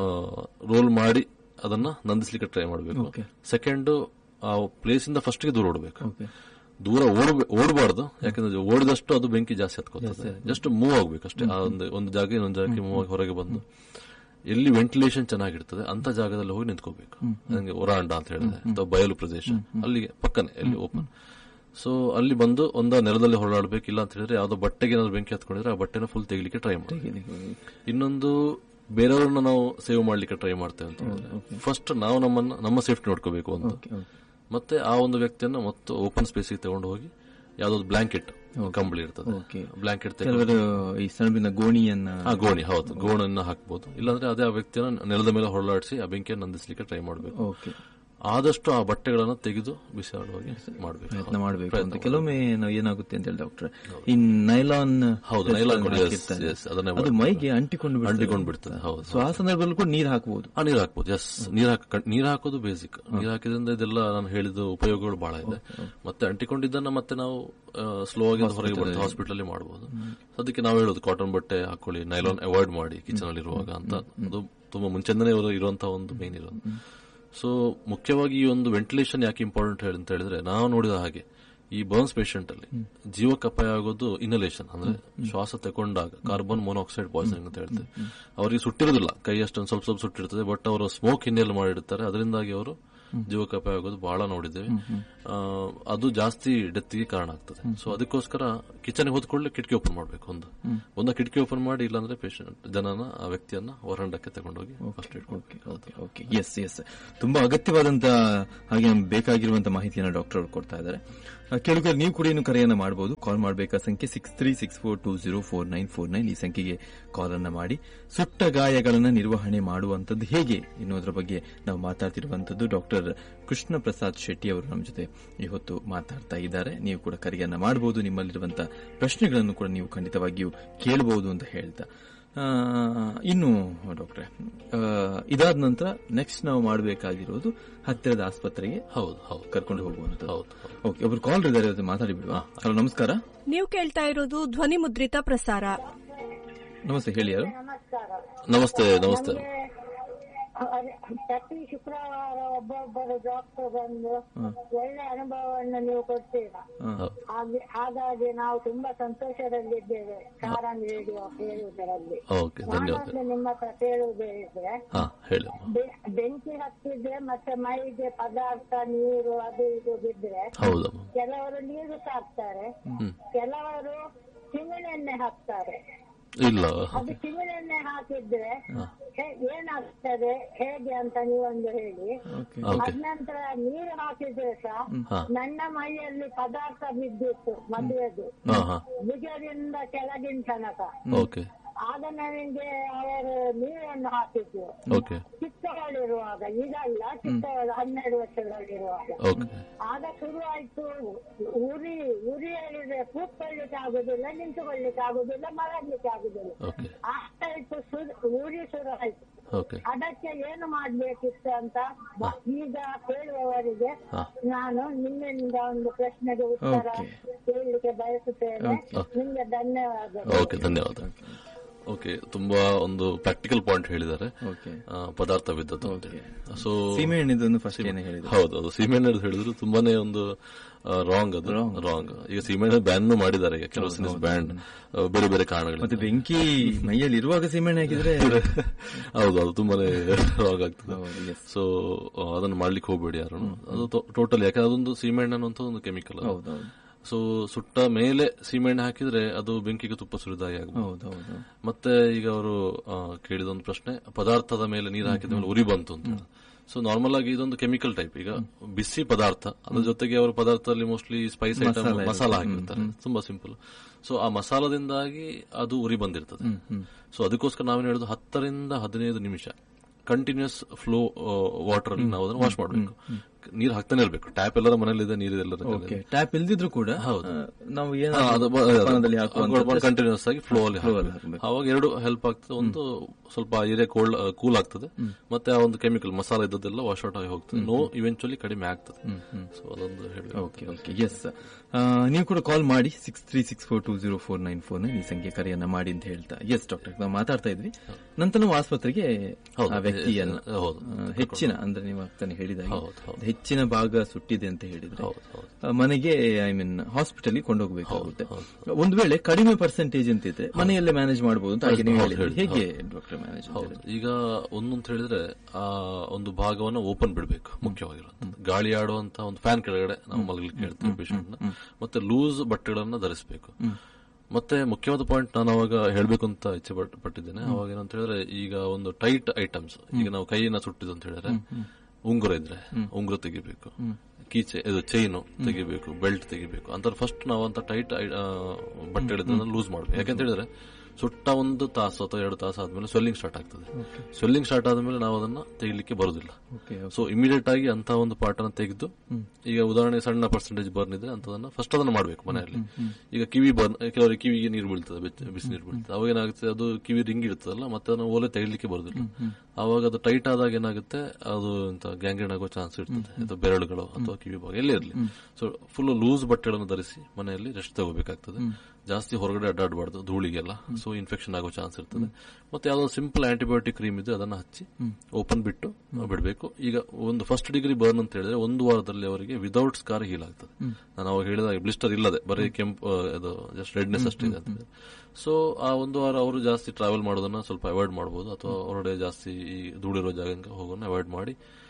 ರೋಲ್ ಮಾಡಿ ಅದನ್ನ ನಂದಿಸ್ಲಿಕ್ಕೆ ಟ್ರೈ ಮಾಡಬೇಕು Okay. ಸೆಕೆಂಡ್ ಆ ಪ್ಲೇಸ್ ಇಂದ ಫಸ್ಟ್ ಗೆ ದೂರ ಓಡಬೇಕು ಓಕೆ ದೂರ ಓಡಬಾರ್ದು ಯಾಕಂದ್ರೆ ಓಡಿದಷ್ಟು ಅದು ಬೆಂಕಿ ಜಾಸ್ತಿ ಹತ್ಕೋತದೆ ಜಸ್ಟ್ ಮೂವ್ ಆಗ್ಬೇಕು ಅಷ್ಟೇ ಆ ಒಂದು ಒಂದು ಜಾಗ ಇನ್ನೊಂದು ಜಾಗಕ್ಕೆ ಮೂವ್ ಆಗಿ ಹೊರಗೆ ಬಂದು ಎಲ್ಲಿ ವೆಂಟಿಲೇಷನ್ ಚೆನ್ನಾಗಿರ್ತದೆ ಅಂತ ಜಾಗದಲ್ಲಿ ಹೋಗಿ ನಿಂತ್ಕೋಬೇಕು ಹಂಗೆ ಒರಾಂಡ ಅಂತ ಹೇಳಿದ್ರೆ ಅಥವಾ ಬಯಲು ಪ್ರದೇಶ ಅಲ್ಲಿಗೆ ಪಕ್ಕನೆ ಎಲ್ಲಿ ಓಪನ್ ಸೊ ಅಲ್ಲಿ ಬಂದು ಒಂದ ನೆಲದಲ್ಲಿ ಹೊರಡಾಡ್ಬೇಕು ಇಲ್ಲ ಅಂತ ಹೇಳಿದ್ರೆ ಯಾವ್ದೋ ಬಟ್ಟೆಗೆ ಏನಾದ್ರು ಬೆಂಕಿ ಹತ್ಕೊಂಡಿದ್ರೆ ಆ ಬಟ್ಟೆನ ಫುಲ್ ತೆಗಿಲಿಕ್ಕೆ ಟ್ರೈ ಮಾಡಿ ಇನ್ನೊಂದು ಬೇರೆಯವ್ರನ್ನ ನಾವು ಸೇವ್ ಮಾಡ್ಲಿಕ್ಕೆ ಟ್ರೈ ಮಾಡ್ತೇವೆ ಅಂತ ಹೇಳಿದ್ರೆ ಫಸ್ಟ್ ನಾವು ನಮ್ಮನ್ನ ನಮ್ಮ ಸೇಫ್ಟಿ ನೋಡ್ಕೋಬೇಕು ಅಂತ ಮತ್ತೆ ಆ ಒಂದು ವ್ಯಕ್ತಿಯನ್ನ ಮತ್ತು ಓಪನ್ ಸ್ಪೇಸಿಗೆ ತಗೊಂಡು ಹೋಗಿ ಯಾವ್ದೊಂದು ಬ್ಲಾಂಕೆಟ್ ಕಂಬಳಿ ಇರ್ತದೆ Okay. ಬ್ಲಾಂಕೆಟ್ ಕೆಲವರು ಈ ಸಣ್ಣ ಗೋಣಿಯನ್ನ ಆ ಗೋಣಿ ಹೌದು ಗೋಣನ್ನ ಹಾಕ್ಬೋದು ಇಲ್ಲಾಂದ್ರೆ ಅದೇ ಆ ವ್ಯಕ್ತಿಯನ್ನ ನೆಲದ ಮೇಲೆ ಹೊರಲಾಡಿಸಿ ಆ ಬೆಂಕಿಯನ್ನು ನಂದಿಸ್ಲಿಕ್ಕೆ ಟ್ರೈ ಮಾಡಬೇಕು ಓಕೆ ಆದಷ್ಟು ಆ ಬಟ್ಟೆಗಳನ್ನ ತೆಗೆದು ಬಿಸಾಡುವಾಗಿ ಮಾಡಬೇಕು ಪ್ರಯತ್ನ ಮಾಡಬೇಕು ಅಂತ ಕೆಲವೊಮ್ಮೆ ನಾವು ಏನಾಗುತ್ತೆ ಅಂತ ಹೇಳಿ ಡಾಕ್ಟರ್ ಈ ನೈಲಾನ್ ಹೌದು, nylon ಕೂಡ, yes, yes, ಅದನ್ನೇ ಅದು ಮೈಗೆ ಅಂಟಿಕೊಂಡು ಬಿಡ್ತದೆ. ಅಂಟಿಕೊಂಡು ಬಿಡ್ತದೆ ಹೌದು ಸೊ ಆ ಸಂದರ್ಭದಲ್ಲಿ ಕೂಡ ನೀರು ಹಾಕಬಹುದು ಆ ನೀರ್ ಹಾಕ್ಬೋದು ಎಸ್ ನೀರ್ ಹಾಕ ನೀರ್ ಹಾಕೋದು ಬೇಸಿಕ್ ನೀರ್ ಹಾಕಿದ್ರಿಂದ ಇದೆಲ್ಲ ನಾನು ಹೇಳಿದ ಉಪಯೋಗಗಳು ಬಹಳ ಇದೆ ಮತ್ತೆ ಅಂಟಿಕೊಂಡಿದ್ದನ್ನ ಮತ್ತೆ ನಾವು ಸ್ಲೋ ಆಗಿ ಹೊರಗೆ ಬರ್ತಾ ಹಾಸ್ಪಿಟಲ್ ಅಲ್ಲಿ ಮಾಡಬಹುದು ಅದಕ್ಕೆ ನಾವು ಹೇಳೋದು ಕಾಟನ್ ಬಟ್ಟೆ ಹಾಕೊಳ್ಳಿ ನೈಲಾನ್ ಅವಾಯ್ಡ್ ಮಾಡಿ ಕಿಚನ್ ಅಲ್ಲಿ ಇರುವಾಗ ಅಂತ ಅದು ತುಂಬಾ ಮುಂಚೆನೇ ಇವರು ಇರುವಂತಹ ಒಂದು ಮೇನ್ ಇರೋದು ಸೊ ಮುಖ್ಯವಾಗಿ ಈ ಒಂದು ವೆಂಟಿಲೇಷನ್ ಯಾಕೆ ಇಂಪಾರ್ಟೆಂಟ್ ಹೇಳಿ ಅಂತ ಹೇಳಿದ್ರೆ ನಾವು ನೋಡಿದ ಹಾಗೆ ಈ ಬರ್ನ್ಸ್ ಪೇಷಂಟ್ ಅಲ್ಲಿ ಜೀವಕ್ಕೆ ಅಪಾಯ ಆಗೋದು ಇನಲೇಷನ್ ಅಂದ್ರೆ ಶ್ವಾಸ ತಗೊಂಡಾಗ ಕಾರ್ಬನ್ ಮೊನಾಕ್ಸೈಡ್ ಪಾಯ್ಸನಿಂಗ್ ಅಂತ ಹೇಳ್ತೇವೆ ಅವರಿಗೆ ಸುಟ್ಟಿರೋದಿಲ್ಲ ಕೈ ಅಷ್ಟೊಂದು ಸ್ವಲ್ಪ ಸ್ವಲ್ಪ ಸುಟ್ಟಿರ್ತದೆ ಬಟ್ ಅವರು ಸ್ಮೋಕ್ ಹಿನ್ನೆಲೆ ಮಾಡಿರ್ತಾರೆ ಅದರಿಂದಾಗಿ ಅವರು ಜೀವಕ್ಕೆ ಅಪಾಯ ಆಗೋದು ಬಹಳ ನೋಡಿದ್ದೇವೆ ಆ, ಅದು ಜಾಸ್ತಿ ಡೆತ್ಗೆ ಕಾರಣ ಆಗ್ತದೆ ಸೊ ಅದಕ್ಕೋಸ್ಕರ ಕಿಚನ್ ಹೋದ್ಕೊಳ್ಳಿ ಕಿಟಕಿ ಓಪನ್ ಮಾಡಬೇಕು ಒಂದು ಒಂದು ಕಿಟಕಿ ಓಪನ್ ಮಾಡಿ ಇಲ್ಲಾಂದ್ರೆ ಪೇಷಂಟ್ ಜನನ ಆ ವ್ಯಕ್ತಿಯನ್ನ ಹೊರಂಡಕ್ಕೆ ತಗೊಂಡೋಗಿ first aid okay okay okay yes yes ತುಂಬಾ ಅಗತ್ಯವಾದಂತ ಹಾಗೆ ಬೇಕಾಗಿರುವಂತ ಮಾಹಿತಿಯನ್ನು ಡಾಕ್ಟರ್ ಅವರು ಕೊಡ್ತಾ ಇದ್ದಾರೆ ಕೇಳಿದ್ರೆ ನೀವು ಕೂಡ ಇನ್ನು ಕರೆಯನ್ನ ಮಾಡಬಹುದು ಕಾಲ್ ಮಾಡಬೇಕಾದ ಸಂಖ್ಯೆ six three six four two zero four nine four nine ಈ ಸಂಖ್ಯೆಗೆ ಕಾಲ್ ಅನ್ನ ಮಾಡಿ ಸುಟ್ಟ ಗಾಯಗಳನ್ನು ನಿರ್ವಹಣೆ ಮಾಡುವಂತದ್ದು ಹೇಗೆ ಎನ್ನುವುದರ ಬಗ್ಗೆ ನಾವು ಮಾತಾಡ್ತಿರುವಂತದ್ದು ಡಾಕ್ಟರ್ ಕೃಷ್ಣ ಪ್ರಸಾದ್ ಶೆಟ್ಟಿ ಅವರು ನಮ್ಮ ಜೊತೆ ಈ ಹೊತ್ತು ಮಾತಾಡ್ತಾ ಇದ್ದಾರೆ ನೀವು ಕೂಡ ಕರೆಯನ್ನ ಮಾಡಬಹುದು ನಿಮ್ಮಲ್ಲಿರುವಂತಹ ಪ್ರಶ್ನೆಗಳನ್ನು ಕೂಡ ನೀವು ಖಂಡಿತವಾಗಿಯೂ ಕೇಳಬಹುದು ಅಂತ ಹೇಳ್ತಾ ಆ, ಇನ್ನು ಡಾಕ್ಟ್ರೆ ಆ, ಇದಾದ ನಂತರ ನೆಕ್ಸ್ಟ್ ನಾವು ಮಾಡಬೇಕಾಗಿರೋದು ಹತ್ತಿರದ ಆಸ್ಪತ್ರೆಗೆ ಹೌದು ಹೌದು ಕರ್ಕೊಂಡು ಹೋಗುವಂತದ್ದು ಹೌದು ಹೌದು ಓಕೆ ಒಬ್ರು ಕಾಲ್ ಇದ್ದಾರೆ ಅದು ಮಾತಾಡಿ ಬಿಡುವ ಹಲೋ ನಮಸ್ಕಾರ ನೀವು ಕೇಳ್ತಾ ಇರೋದು ಧ್ವನಿ ಮುದ್ರಿತ ಪ್ರಸಾರ ನಮಸ್ತೆ ಹೇಳಿ ಯಾರು ನಮಸ್ಕಾರ ನಮಸ್ತೆ ನಮಸ್ತೆ ಅದೇ, ಪ್ರತಿ ಶುಕ್ರವಾರ ಒಬ್ಬೊಬ್ಬರು ಡಾಕ್ಟರ್ ಬಂದು ಒಳ್ಳೆ ಅನುಭವವನ್ನು ನೀವು ಕೊಡ್ತೀರಾ ಹೌದು ಹಾಗೆ ಹಾಗಾಗಿ ನಾವು ತುಂಬಾ ಸಂತೋಷದಲ್ಲಿದ್ದೇವೆ ಸಾರಂಗ್ ರೇಡಿಯೋ ಕೇಳುವುದರಲ್ಲಿ ಓಕೆ ಧನ್ಯವಾದ ನಾನೊಂದು ನಿಮ್ಮ ಹತ್ರ ಕೇಳುವುದೇಳಿದ್ರೆ ಹಾ ಹೇಳಿ ಅಮ್ಮ ಬೆ- ಬೆಂಕಿ ಹತ್ತಿದ್ರೆ ಮತ್ತೆ ಮೈಗೆ ಪದಾರ್ಥ ನೀರು ಅದು ಇದು ಬಿದ್ರೆ ಹೌದಮ್ಮ ಕೆಲವರು ನೀರು ಸಾಕ್ತಾರೆ ಕೆಲವರು ಚಿಮಿಣೆಣ್ಣೆ ಹಾಕ್ತಾರೆ ಇಲ್ಲ ಅದು ಚಿಮಿಣೆಣ್ಣೆ ಹಾಕಿದ್ರೆ ಹೇ- ಏನಾಗ್ತದೆ ಹೇಗೆ ಅಂತ ನೀವೊಂದು ಹೇಳಿ ಓಕೆ ಓಕೆ ಅದ್ನಂತರ ನೀರು ಹಾಕಿದ್ರೆ ಸಹ ಹಾ. ನನ್ನ ಮೈಯಲ್ಲಿ ಪದಾರ್ಥ ಬಿದ್ದಿತ್ತು ಮದುವೆದು ಹಾ ಹಾ ಭುಜದಿಂದ ಕೆಳಗಿನ ತನಕ ಓಕೆ ಆಗ ನನಗೆ ಅವರು ನೀರನ್ನು ಹಾಕಿದ್ರು ಓಕೆ ಚಿಕ್ಕವಳು ಚಿಕ್ಕವರಿರುವಾಗ ಈಗ ಅಲ್ಲ ಚಿಕ್ಕ ಹನ್ನೆರಡು ವರ್ಷದಲ್ಲಿರುವಾಗ ಓಕೆ ಆಗ ಶುರು ಆಯ್ತು ಉರಿ ಉರಿ ಹೇಳಿದ್ರೆ ಕೂತ್ಕೊಳ್ಳಿಕ್ಕೆ ಆಗುದಿಲ್ಲ ನಿಂತುಕೊಳ್ಳಿಕ್ಕೆ ಆಗುದಿಲ್ಲ ಮಲಗ್ಲಿಕ್ಕೆ ಆಗುದಿಲ್ಲ ಓಕೆ ಆಗ್ತಾ ಇತ್ತು ಶುರು ಉರಿ ಶುರು ಆಯ್ತು ಓಕೆ ಅದಕ್ಕೆ ಏನು ಮಾಡ್ಬೇಕಿತ್ತು ಅಂತ ಬ- ಈಗ ಕೇಳುವವರಿಗೆ ಹಾ. ನಾನು ನಿಮ್ಮಿಂದ ಒಂದು ಪ್ರಶ್ನೆಗೆ ಉತ್ತರ Okay. ಕೇಳಲಿಕ್ಕೆ ಬಯಸುತ್ತೇನೆ Okay. ನಿಮ್ಗೆ ಧನ್ಯವಾದ ಓಕೆ ಧನ್ಯವಾದ ಓಕೆ ತುಂಬಾ ಒಂದು ಪ್ರಾಕ್ಟಿಕಲ್ ಪಾಯಿಂಟ್ ಹೇಳಿದ್ದಾರೆ ಓಕೆ ಆ, ಪದಾರ್ಥ ವಿದ್ದದ್ದು ಸೊ ಸೀಮೆ ಎಣ್ಣೆದೊಂದು ಫಸ್ಟ್ ಏನೇ ಹೇಳಿದ್ರು ಹೌದು ಅದು ಸೀಮೆಎಣ್ಣೆ ಹೇಳಿದ್ರು ತುಂಬಾನೇ ಒಂದು ರಾಂಗ್ ಅದು ರಾಂಗ್ ಈಗ ಸೀಮೆಎಣ್ಣೆ ಬ್ಯಾನ್ ಮಾಡಿದ್ದಾರೆ ಈಗ ಕೆಲವು ಸಿನಿಸ್ ಬ್ಯಾನ್ ಬೇರೆ ಬೇರೆ ಕಾರಣಗಳಿಂದ ಮತ್ತೆ ಬೆಂಕಿ ಮೈಯಲ್ಲಿ ಇರುವಾಗ ಸೀಮೆಣ್ಣೆ ಹಾಕಿದ್ರೆ ಹೌದು ಅದು ತುಂಬಾನೇ ರಾಂಗ್ ಆಗ್ತದೆ ಹೌದು, yes. ಸೊ ಅದನ್ನು ಮಾಡ್ಲಿಕ್ಕೆ ಹೋಗ್ಬೇಡಿ ಯಾರು ಅದು ಟೋಟಲ್ ಯಾಕಂದ್ರೆ ಅದೊಂದು ಸೀಮೆಎಣ್ಣೆ ಅನ್ನುವಂಥ ಒಂದು ಕೆಮಿಕಲ್ ಹೌದೌದು ಸೊ ಸುಟ್ಟ ಮೇಲೆ ಸೀಮೆಎಣ್ಣೆ ಹಾಕಿದ್ರೆ ಅದು ಬೆಂಕಿಗೆ ತುಪ್ಪ ಸುರಿದಾಗಿ ಆಗಬಹುದು ಹೌದೌದು ಮತ್ತೆ ಈಗ ಅವರು ಕೇಳಿದ ಒಂದು ಪ್ರಶ್ನೆ ಪದಾರ್ಥದ ಮೇಲೆ ನೀರು ಹಾಕಿದ ಮೇಲೆ ಉರಿ ಬಂತು ಅಂತ ಸೊ ನಾರ್ಮಲ್ ಆಗಿ ಇದೊಂದು ಕೆಮಿಕಲ್ ಟೈಪ್ ಈಗ ಬಿಸಿ ಪದಾರ್ಥ ಅದ್ರ ಜೊತೆಗೆ ಅವರು ಪದಾರ್ಥದಲ್ಲಿ ಮೋಸ್ಟ್ಲಿ ಸ್ಪೈಸ್ ಐಟಮ್ ಮಸಾಲ ಹಾಕಿರ್ತಾರೆ ತುಂಬಾ ಸಿಂಪಲ್ ಸೊ ಆ ಮಸಾಲದಿಂದಾಗಿ ಅದು ಉರಿ ಬಂದಿರ್ತದೆ ಸೊ ಅದಕ್ಕೋಸ್ಕರ ನಾವೇನು ಹೇಳುದು ಹತ್ತರಿಂದ ಹದಿನೈದು ನಿಮಿಷ ಕಂಟಿನ್ಯೂಸ್ ಫ್ಲೋ ವಾಟರ್ ಅಲ್ಲಿ ನಾವು ಅದನ್ನು ವಾಶ್ ಮಾಡಬೇಕು ನೀರು ಹಾಕ್ತಾನೆ ಇರಬೇಕು ಟ್ಯಾಪ್ ಎಲ್ಲರ ಮನೇಲಿದೆ ನೀರು ಎಲ್ಲರ ಓಕೆ ಟ್ಯಾಪ್ ಇಲ್ದಿದ್ರು ಕೂಡ ಆ, ನಾವು ಹಾ, ಏನಾದ್ರು ಅದು ಬ- ಪಾನದಲ್ಲಿ ಹಾಕುವಂತ ಕಂಟಿನ್ಯೂಸ್ ಆಗಿ ಫ್ಲೋ ಅಲ್ಲಿ ಅಲ್ಲಿ ಹಾಕ್ಬೇಕು. ಅವಾಗ ಎರಡು ಹೆಲ್ಪ್ ಆಗ್ತದೆ ಒಂದು ಸ್ವಲ್ಪ ಏರಿಯಾ ಕೋಲ್ಡ್ ಕೂಲ್ ಆಗ್ತದೆ ಮತ್ತೆ ಆ ಒಂದು ಕೆಮಿಕಲ್ ಮಸಾಲ ಇದ್ದದೆಲ್ಲ ವಾಶ್ ಔಟ್ ಆಗಿ ಹೋಗ್ತದೆ ನೋ ಇವೆಂಚುಲಿ ಕಡಿಮೆ ಆಗ್ತದೆ ಸೊ ಅದೊಂದು ಹೇಳಿ ಓಕೆ ಓಕೆ ಎಸ್ ನೀವು ಕೂಡ ಕಾಲ್ ಮಾಡಿ six three six four two zero four nine four nine ಈ ಸಂಖ್ಯೆ ಕರೆಯನ್ನ ಮಾಡಿ ಅಂತ ಹೇಳ್ತಾ ಎಸ್ ಡಾಕ್ಟರ್ ನಾವು ಮಾತಾಡ್ತಾ ಇದ್ವಿ ನಂತರ ನಾವು ಆಸ್ಪತ್ರೆಗೆ ಹೌದು, ಆ ವ್ಯಕ್ತಿಯನ್ನ ಹೌದು. ಆ, ಹೆಚ್ಚಿನ ಅಂದ್ರೆ ನೀವು ಆಗ್ತಾನೆ ಹೇಳಿದಾಗ ಹೌದು, ಹೌದು. ಹೆಚ್ಚಿನ ಭಾಗ ಸುಟ್ಟಿದೆ ಅಂತ ಹೇಳಿದ್ರೆ ಹೌದು, ಹೌದು. ಆ, ಮನೆಗೆ ಐ ಮೀನ್ ಹಾಸ್ಪಿಟಲ್ ಕೊಂಡೋಗ್ಬೇಕಾಗುತ್ತೆ ಒಂದು ವೇಳೆ ಕಡಿಮೆ ಪರ್ಸೆಂಟೇಜ್ ಅಂತಿದೆ ಮನೆಯಲ್ಲೇ ಮ್ಯಾನೇಜ್ ಮಾಡಬಹುದು ಅಂತ ಹಾಗೆ ನೀವು ಹೌದು, ಹೇಳಿದ್ರಿ ಹೌದು. ಹೇಗೆ ಡಾಕ್ಟರ್ ಮ್ಯಾನೇಜ್ ಹೌದು ಈಗ ಒಂದಂತ ಹೇಳಿದ್ರೆ ಆ ಒಂದು ಭಾಗವನ್ನು ಓಪನ್ ಬಿಡಬೇಕು ಮುಖ್ಯವಾಗಿರುವಂತದ್ದು ಗಾಳಿ ಆಡುವಂತ ಒಂದು ಫ್ಯಾನ್ ಕೆಳಗಡೆ ನಾವು ಮಲಗಲಿಕ್ಕೆ ಹೇಳ್ತೀವಿ ಪೇಷಂಟ್ ನ ಮತ್ತೆ ಲೂಸ್ ಬಟ್ಟೆಗಳನ್ನ ಧರಿಸಬೇಕು ಮತ್ತೆ ಮುಖ್ಯವಾದ ಪಾಯಿಂಟ್ ನಾನು ಅವಾಗ ಹೇಳ್ಬೇಕು ಅಂತ ಇಚ್ಛೆ ಪಟ್- ಪಟ್ಟಿದ್ದೇನೆ ಅವಾಗ ಏನಂತ ಹೇಳಿದ್ರೆ ಈಗ ಒಂದು ಟೈಟ್ ಐಟಮ್ಸ್ ಈಗ ನಾವು ಕೈಯನ್ನ ಸುಟ್ಟಿದ್ದು ಅಂತ ಹೇಳಿದ್ರೆ ಉಂಗುರ ಇದ್ರೆ ಉಂಗುರ ತೆಗಿಬೇಕು ಕೀಚೆ ಇದು ಚೈನು ತೆಗಿಬೇಕು ಬೆಲ್ಟ್ ತೆಗಿಬೇಕು ಅಂತ ಫಸ್ಟ್ ನಾವು ಅಂತ ಟೈಟ್ ಬಟ್ಟೆಗಳಿದ್ದನ್ನ ಲೂಸ್ ಮಾಡ್ಬೇಕು ಯಾಕಂತ ಹೇಳಿದ್ರೆ ಸುಟ್ಟ ಒಂದು ತಾಸು ಅಥವಾ ಎರಡು ತಾಸು ಆದ್ಮೇಲೆ ಸ್ವೆಲ್ಲಿಂಗ್ ಸ್ಟಾರ್ಟ್ ಆಗ್ತದೆ ಸ್ವೆಲ್ಲಿಂಗ್ ಸ್ಟಾರ್ಟ್ ಆದ್ಮೇಲೆ ನಾವು ಅದನ್ನ ತೆಗಿಲಿಕ್ಕೆ ಬರುದಿಲ್ಲ ಓಕೆ ಸೊ ಇಮಿಡಿಯೇಟ್ ಆಗಿ ಅಂತ ಒಂದು ಪಾರ್ಟ್ ಅನ್ನು ತೆಗೆದು ಈಗ ಉದಾಹರಣೆ ಸಣ್ಣ ಪರ್ಸೆಂಟೇಜ್ ಬರ್ನ್ ಇದ್ರೆ ಅಂತದನ್ನ ಫಸ್ಟ್ ಅದನ್ನ ಮಾಡಬೇಕು ಮನೆಯಲ್ಲಿ ಈಗ ಕಿವಿ ಬರ್ನ್ ಕೆಲವರಿಗೆ ಕಿವಿಗೆ ನೀರು ಬೀಳ್ತದೆ ಬೆಚ್ಚ- ಬಿಸಿ ನೀರು ಬೀಳ್ತದೆ ಅವಾಗ ಏನಾಗುತ್ತೆ ಅದು ಕಿವಿ ರಿಂಗ್ ಇರ್ತದಲ್ಲ ಮತ್ತೆ ಅದನ್ನ ಓಲೆ ತೆಗಿಲಿಕ್ಕೆ ಬರುದಿಲ್ಲ ಅವಾಗ ಅದು ಟೈಟ್ ಆದಾಗ ಏನಾಗುತ್ತೆ ಅದು ಅಂತ ಗ್ಯಾಂಗ್ರೀನ್ ಆಗೋ ಚಾನ್ಸ್ ಇರ್ತದೆ ಅಥವಾ ಬೆರಳುಗಳು ಅಥವಾ ಕಿವಿ ಭಾಗ ಎಲ್ಲೇ ಇರಲಿ ಸೊ ಫುಲ್ ಲೂಸ್ ಬಟ್ಟೆಗಳನ್ನು ಧರಿಸಿ ಮನೆಯಲ್ಲಿ ರೆಸ್ಟ್ ತಗೋಬೇಕಾಗ್ತದೆ ಜಾಸ್ತಿ ಹೊರಗಡೆ ಅಡ್ಡಾಡಬಾರ್ದು ಧೂಳಿಗೆಲ್ಲ ಸೊ ಇನ್ಫೆಕ್ಷನ್ ಆಗೋ ಚಾನ್ಸ್ ಇರ್ತದೆ ಮತ್ತೆ ಯಾವ್ದೋ ಸಿಂಪಲ್ ಆಂಟಿಬಯೋಟಿಕ್ ಕ್ರೀಮ್ ಇದೆ ಅದನ್ನ ಹಚ್ಚಿ ಓಪನ್ ಬಿಟ್ಟು ಬಿಡಬೇಕು ಈಗ ಒಂದು ಫಸ್ಟ್ ಡಿಗ್ರಿ ಬರ್ನ್ ಅಂತ ಹೇಳಿದ್ರೆ ಒಂದು ವಾರದಲ್ಲಿ ಅವರಿಗೆ ವಿದೌಟ್ ಸ್ಕಾರ್ ಹೀಲ್ ಆಗ್ತದೆ ನಾನು ಅವಾಗ ಹೇಳಿದಾಗ ಬ್ಲಿಸ್ಟರ್ ಇಲ್ಲದೆ ಬರೀ ಕೆಂಪು ಆ, ಇದು ಜಸ್ಟ್ ರೆಡ್ನೆಸ್ ಅಷ್ಟೇ ಇದೆ ಅಂತ ಸೊ ಆ ಒಂದು ವಾರ ಅವರು ಜಾಸ್ತಿ ಟ್ರಾವೆಲ್ ಮಾಡೋದನ್ನ ಸ್ವಲ್ಪ ಅವಾಯ್ಡ್ ಮಾಡಬಹುದು ಅಥವಾ ಹೊರಗಡೆ ಜಾಸ್ತಿ ಈ ಧೂಳಿರೋ ಜಾಗಕ್ಕೆ ಹೋಗೋದನ್ನ ಅವಾಯ್ಡ್ ಮಾಡಿ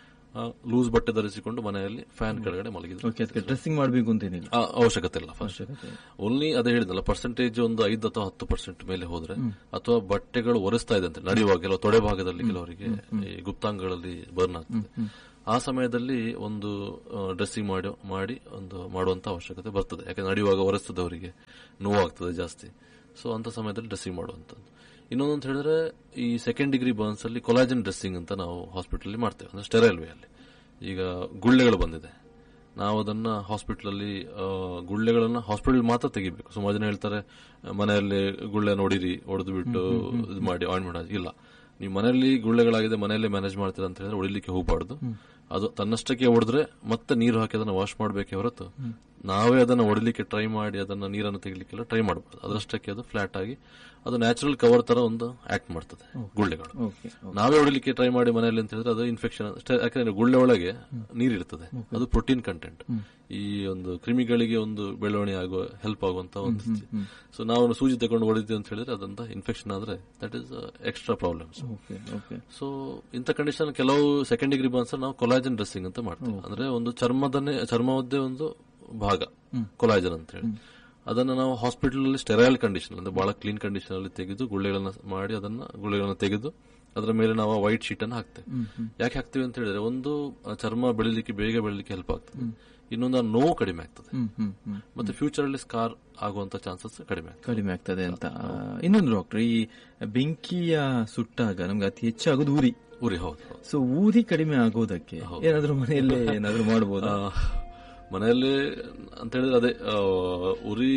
ಲೂಸ್ ಬಟ್ಟೆ ಧರಿಸಿಕೊಂಡು ಮನೆಯಲ್ಲಿ ಫ್ಯಾನ್ ಕೆಳಗಡೆ ಮಲಗಿದ್ರು ಓಕೆ ಅದಕ್ಕೆ ಡ್ರೆಸ್ಸಿಂಗ್ ಮಾಡಬೇಕು ಅಂತೇನಿಲ್ಲ ಆ, ಅವಶ್ಯಕತೆ ಇಲ್ಲ ಫಸ್ಟ್ ಓನ್ಲಿ ಅದೇ ಹೇಳಿದ್ನಲ್ಲ ಪರ್ಸೆಂಟೇಜ್ ಒಂದು ಐದು ಅಥವಾ ಹತ್ತು ಪರ್ಸೆಂಟ್ ಮೇಲೆ ಹೋದ್ರೆ ಅಥವಾ ಬಟ್ಟೆಗಳು ಒರೆಸ್ತಾ ಇದೆ ಅಂತ ನಡೆಯುವಾಗ ಕೆಲವು ತೊಡೆ ಭಾಗದಲ್ಲಿ ಕೆಲವರಿಗೆ ಈ ಗುಪ್ತಾಂಗಗಳಲ್ಲಿ ಬರ್ನ್ ಆಗ್ತದೆ ಆ ಸಮಯದಲ್ಲಿ ಒಂದು ಡ್ರೆಸ್ಸಿಂಗ್ ಮಾಡಿ ಮಾಡಿ ಒಂದು ಮಾಡುವಂತ ಅವಶ್ಯಕತೆ ಬರ್ತದೆ ಯಾಕಂದ್ರೆ ನಡೆಯುವಾಗ ಒರೆಸ್ತದೆ ಅವರಿಗೆ ನೋವಾಗ್ತದೆ ಜಾಸ್ತಿ ಸೊ ಅಂತ ಸಮಯದಲ್ಲಿ ಡ್ರೆಸ್ಸಿಂಗ್ ಮಾಡುವಂತದ್ದು ಇನ್ನೊಂದು ಅಂತ ಹೇಳಿದ್ರೆ ಈ ಸೆಕೆಂಡ್ ಡಿಗ್ರಿ ಬರ್ನ್ಸ್ ಅಲ್ಲಿ ಕೊಲಾಜನ್ ಡ್ರೆಸ್ಸಿಂಗ್ ಅಂತ ನಾವು ಹಾಸ್ಪಿಟಲ್ ಮಾಡ್ತೇವೆ ಅಂದ್ರೆ ಸ್ಟೆರೈಲ್ ವೇ ಅಲ್ಲಿ ಈಗ ಗುಳ್ಳೆಗಳು ಬಂದಿದೆ ನಾವು ಅದನ್ನ ಹಾಸ್ಪಿಟಲ್ ಅಲ್ಲಿ ಆ, ಗುಳ್ಳೆಗಳನ್ನ ಹಾಸ್ಪಿಟಲ್ ಮಾತ್ರ ತೆಗಿಬೇಕು ಸುಮಾರು ಜನ ಹೇಳ್ತಾರೆ ಮನೆಯಲ್ಲಿ ಗುಳ್ಳೆ ನೋಡಿರಿ ಹೊಡೆದು ಬಿಟ್ಟು ಇದು ಮಾಡಿ ಆಯಿಂಟ್ಮೆಂಟ್ ಹಾಕಿ ಇಲ್ಲ ನೀವು ಮನೆಯಲ್ಲಿ ಗುಳ್ಳೆಗಳಾಗಿದೆ ಮನೆಯಲ್ಲೇ ಮ್ಯಾನೇಜ್ ಮಾಡ್ತೀರಾ ಅಂತ ಹೇಳಿದ್ರೆ ಹೊಡಿಲಿಕ್ಕೆ ಹೋಗಬಾರ್ದು ಅದು ತನ್ನಷ್ಟಕ್ಕೆ ಹೊಡೆದ್ರೆ ಮತ್ತೆ ನೀರು ಹಾಕಿ ಅದನ್ನ ವಾಶ್ ಮಾಡಬೇಕೆ ಹೊರತು ನಾವೇ ಅದನ್ನ ಹೊಡಿಲಿಕ್ಕೆ ಟ್ರೈ ಮಾಡಿ ಅದನ್ನ ನೀರನ್ನು ತೆಗಿಲಿಕ್ಕೆಲ್ಲ ಟ್ರೈ ಮಾಡಬಾರ್ದು ಅದರಷ್ಟಕ್ಕೆ ಅದು ಫ್ಲಾಟ್ ಆಗಿ ಅದು ನ್ಯಾಚುರಲ್ ಕವರ್ ತರ ಒಂದು ಆಕ್ಟ್ ಮಾಡ್ತದೆ ಗುಳ್ಳೆಗಳು ಓಕೆ ನಾವೇ ಹೊಡಿಲಿಕ್ಕೆ ಟ್ರೈ ಮಾಡಿ ಮನೆಯಲ್ಲಿ ಅಂತ ಹೇಳಿದ್ರೆ ಅದು ಇನ್ಫೆಕ್ಷನ್ ಯಾಕಂದ್ರೆ ಗುಳ್ಳೆ ಒಳಗೆ ನೀರಿರ್ತದೆ ಅದು ಪ್ರೋಟೀನ್ ಕಂಟೆಂಟ್ ಈ ಒಂದು ಕ್ರಿಮಿಗಳಿಗೆ ಒಂದು ಬೆಳವಣಿಗೆ ಆಗುವ ಹೆಲ್ಪ್ ಆಗುವಂತ ಒಂದು ಸೊ ನಾವು ಒಂದು ಸೂಜಿ ತಗೊಂಡು ಹೊಡಿದ್ವಿ ಅಂತ ಹೇಳಿದ್ರೆ ಅದಂತ ಇನ್ಫೆಕ್ಷನ್ ಆದ್ರೆ that is extra problems okay okay so ಇಂಥ ಕಂಡೀಷನ್ ಕೆಲವು ಸೆಕೆಂಡ್ ಡಿಗ್ರಿ ಬರ್ನ್ಸ್ ನಾವು ಕೊಲಾಜನ್ ಡ್ರೆಸ್ಸಿಂಗ್ ಅಂತ ಮಾಡ್ತೇವೆ ಅಂದ್ರೆ ಒಂದು ಚರ್ಮದನ್ನೇ ಚರ್ಮವದ್ದೇ ಒಂದು ಭಾಗ ಕೊಲಾಜನ್ ಅಂತ ಹೇಳಿ ಅದನ್ನ ನಾವು ಹಾಸ್ಪಿಟಲ್ ಅಲ್ಲಿ ಸ್ಟೆರೈಲ್ ಕಂಡೀಷನ್ ಅಂದ್ರೆ ಬಹಳ ಕ್ಲೀನ್ ಕಂಡೀಷನ್ ಅಲ್ಲಿ ತೆಗೆದು ಗುಳ್ಳೆಗಳನ್ನ ಮಾಡಿ ಅದನ್ನ ಗುಳ್ಳೆಗಳನ್ನ ತೆಗೆದು ಅದರ ಮೇಲೆ ನಾವು ವೈಟ್ ಶೀಟ್ ಅನ್ನು ಹಾಕ್ತೇವೆ ಯಾಕೆ ಹಾಕ್ತೇವೆ ಅಂತ ಹೇಳಿದ್ರೆ ಒಂದು ಆ, ಚರ್ಮ ಬೆಳಿಲಿಕ್ಕೆ ಬೇಗ ಬೆಳಿಲಿಕ್ಕೆ ಹೆಲ್ಪ್ ಆಗ್ತದೆ ಇನ್ನೊಂದು ಆ ನೋವು ಕಡಿಮೆ ಆಗ್ತದೆ ಹ್ಮ್ ಹ್ಮ್ ಹ್ಮ್ ಮತ್ತೆ ಫ್ಯೂಚರ್ ಅಲ್ಲಿ ಸ್ಕಾರ್ ಆಗುವಂತ ಚಾನ್ಸಸ್ ಕಡಿಮೆ ಆಗ್ತದೆ ಕಡಿಮೆ ಆಗ್ತದೆ ಅಂತ ಆ, ಇನ್ನೊಂದು ಡಾಕ್ಟರ್ ಈ ಬೆಂಕಿಯ ಸುಟ್ಟಾಗ ನಮ್ಗೆ ಅತಿ ಹೆಚ್ಚಾಗೋದು ಊರಿ ಉರಿ ಹೌದು ಹೌದು. ಸೊ ಊರಿ ಕಡಿಮೆ ಆಗೋದಕ್ಕೆ ಏನಾದ್ರೂ ಮನೆಯಲ್ಲೇ ಏನಾದ್ರೂ ಮಾಡಬಹುದಾ ಆ, ಮನೆಯಲ್ಲಿ ಅಂತ ಹೇಳಿದ್ರೆ ಅದೇ ಆ, ಉರಿ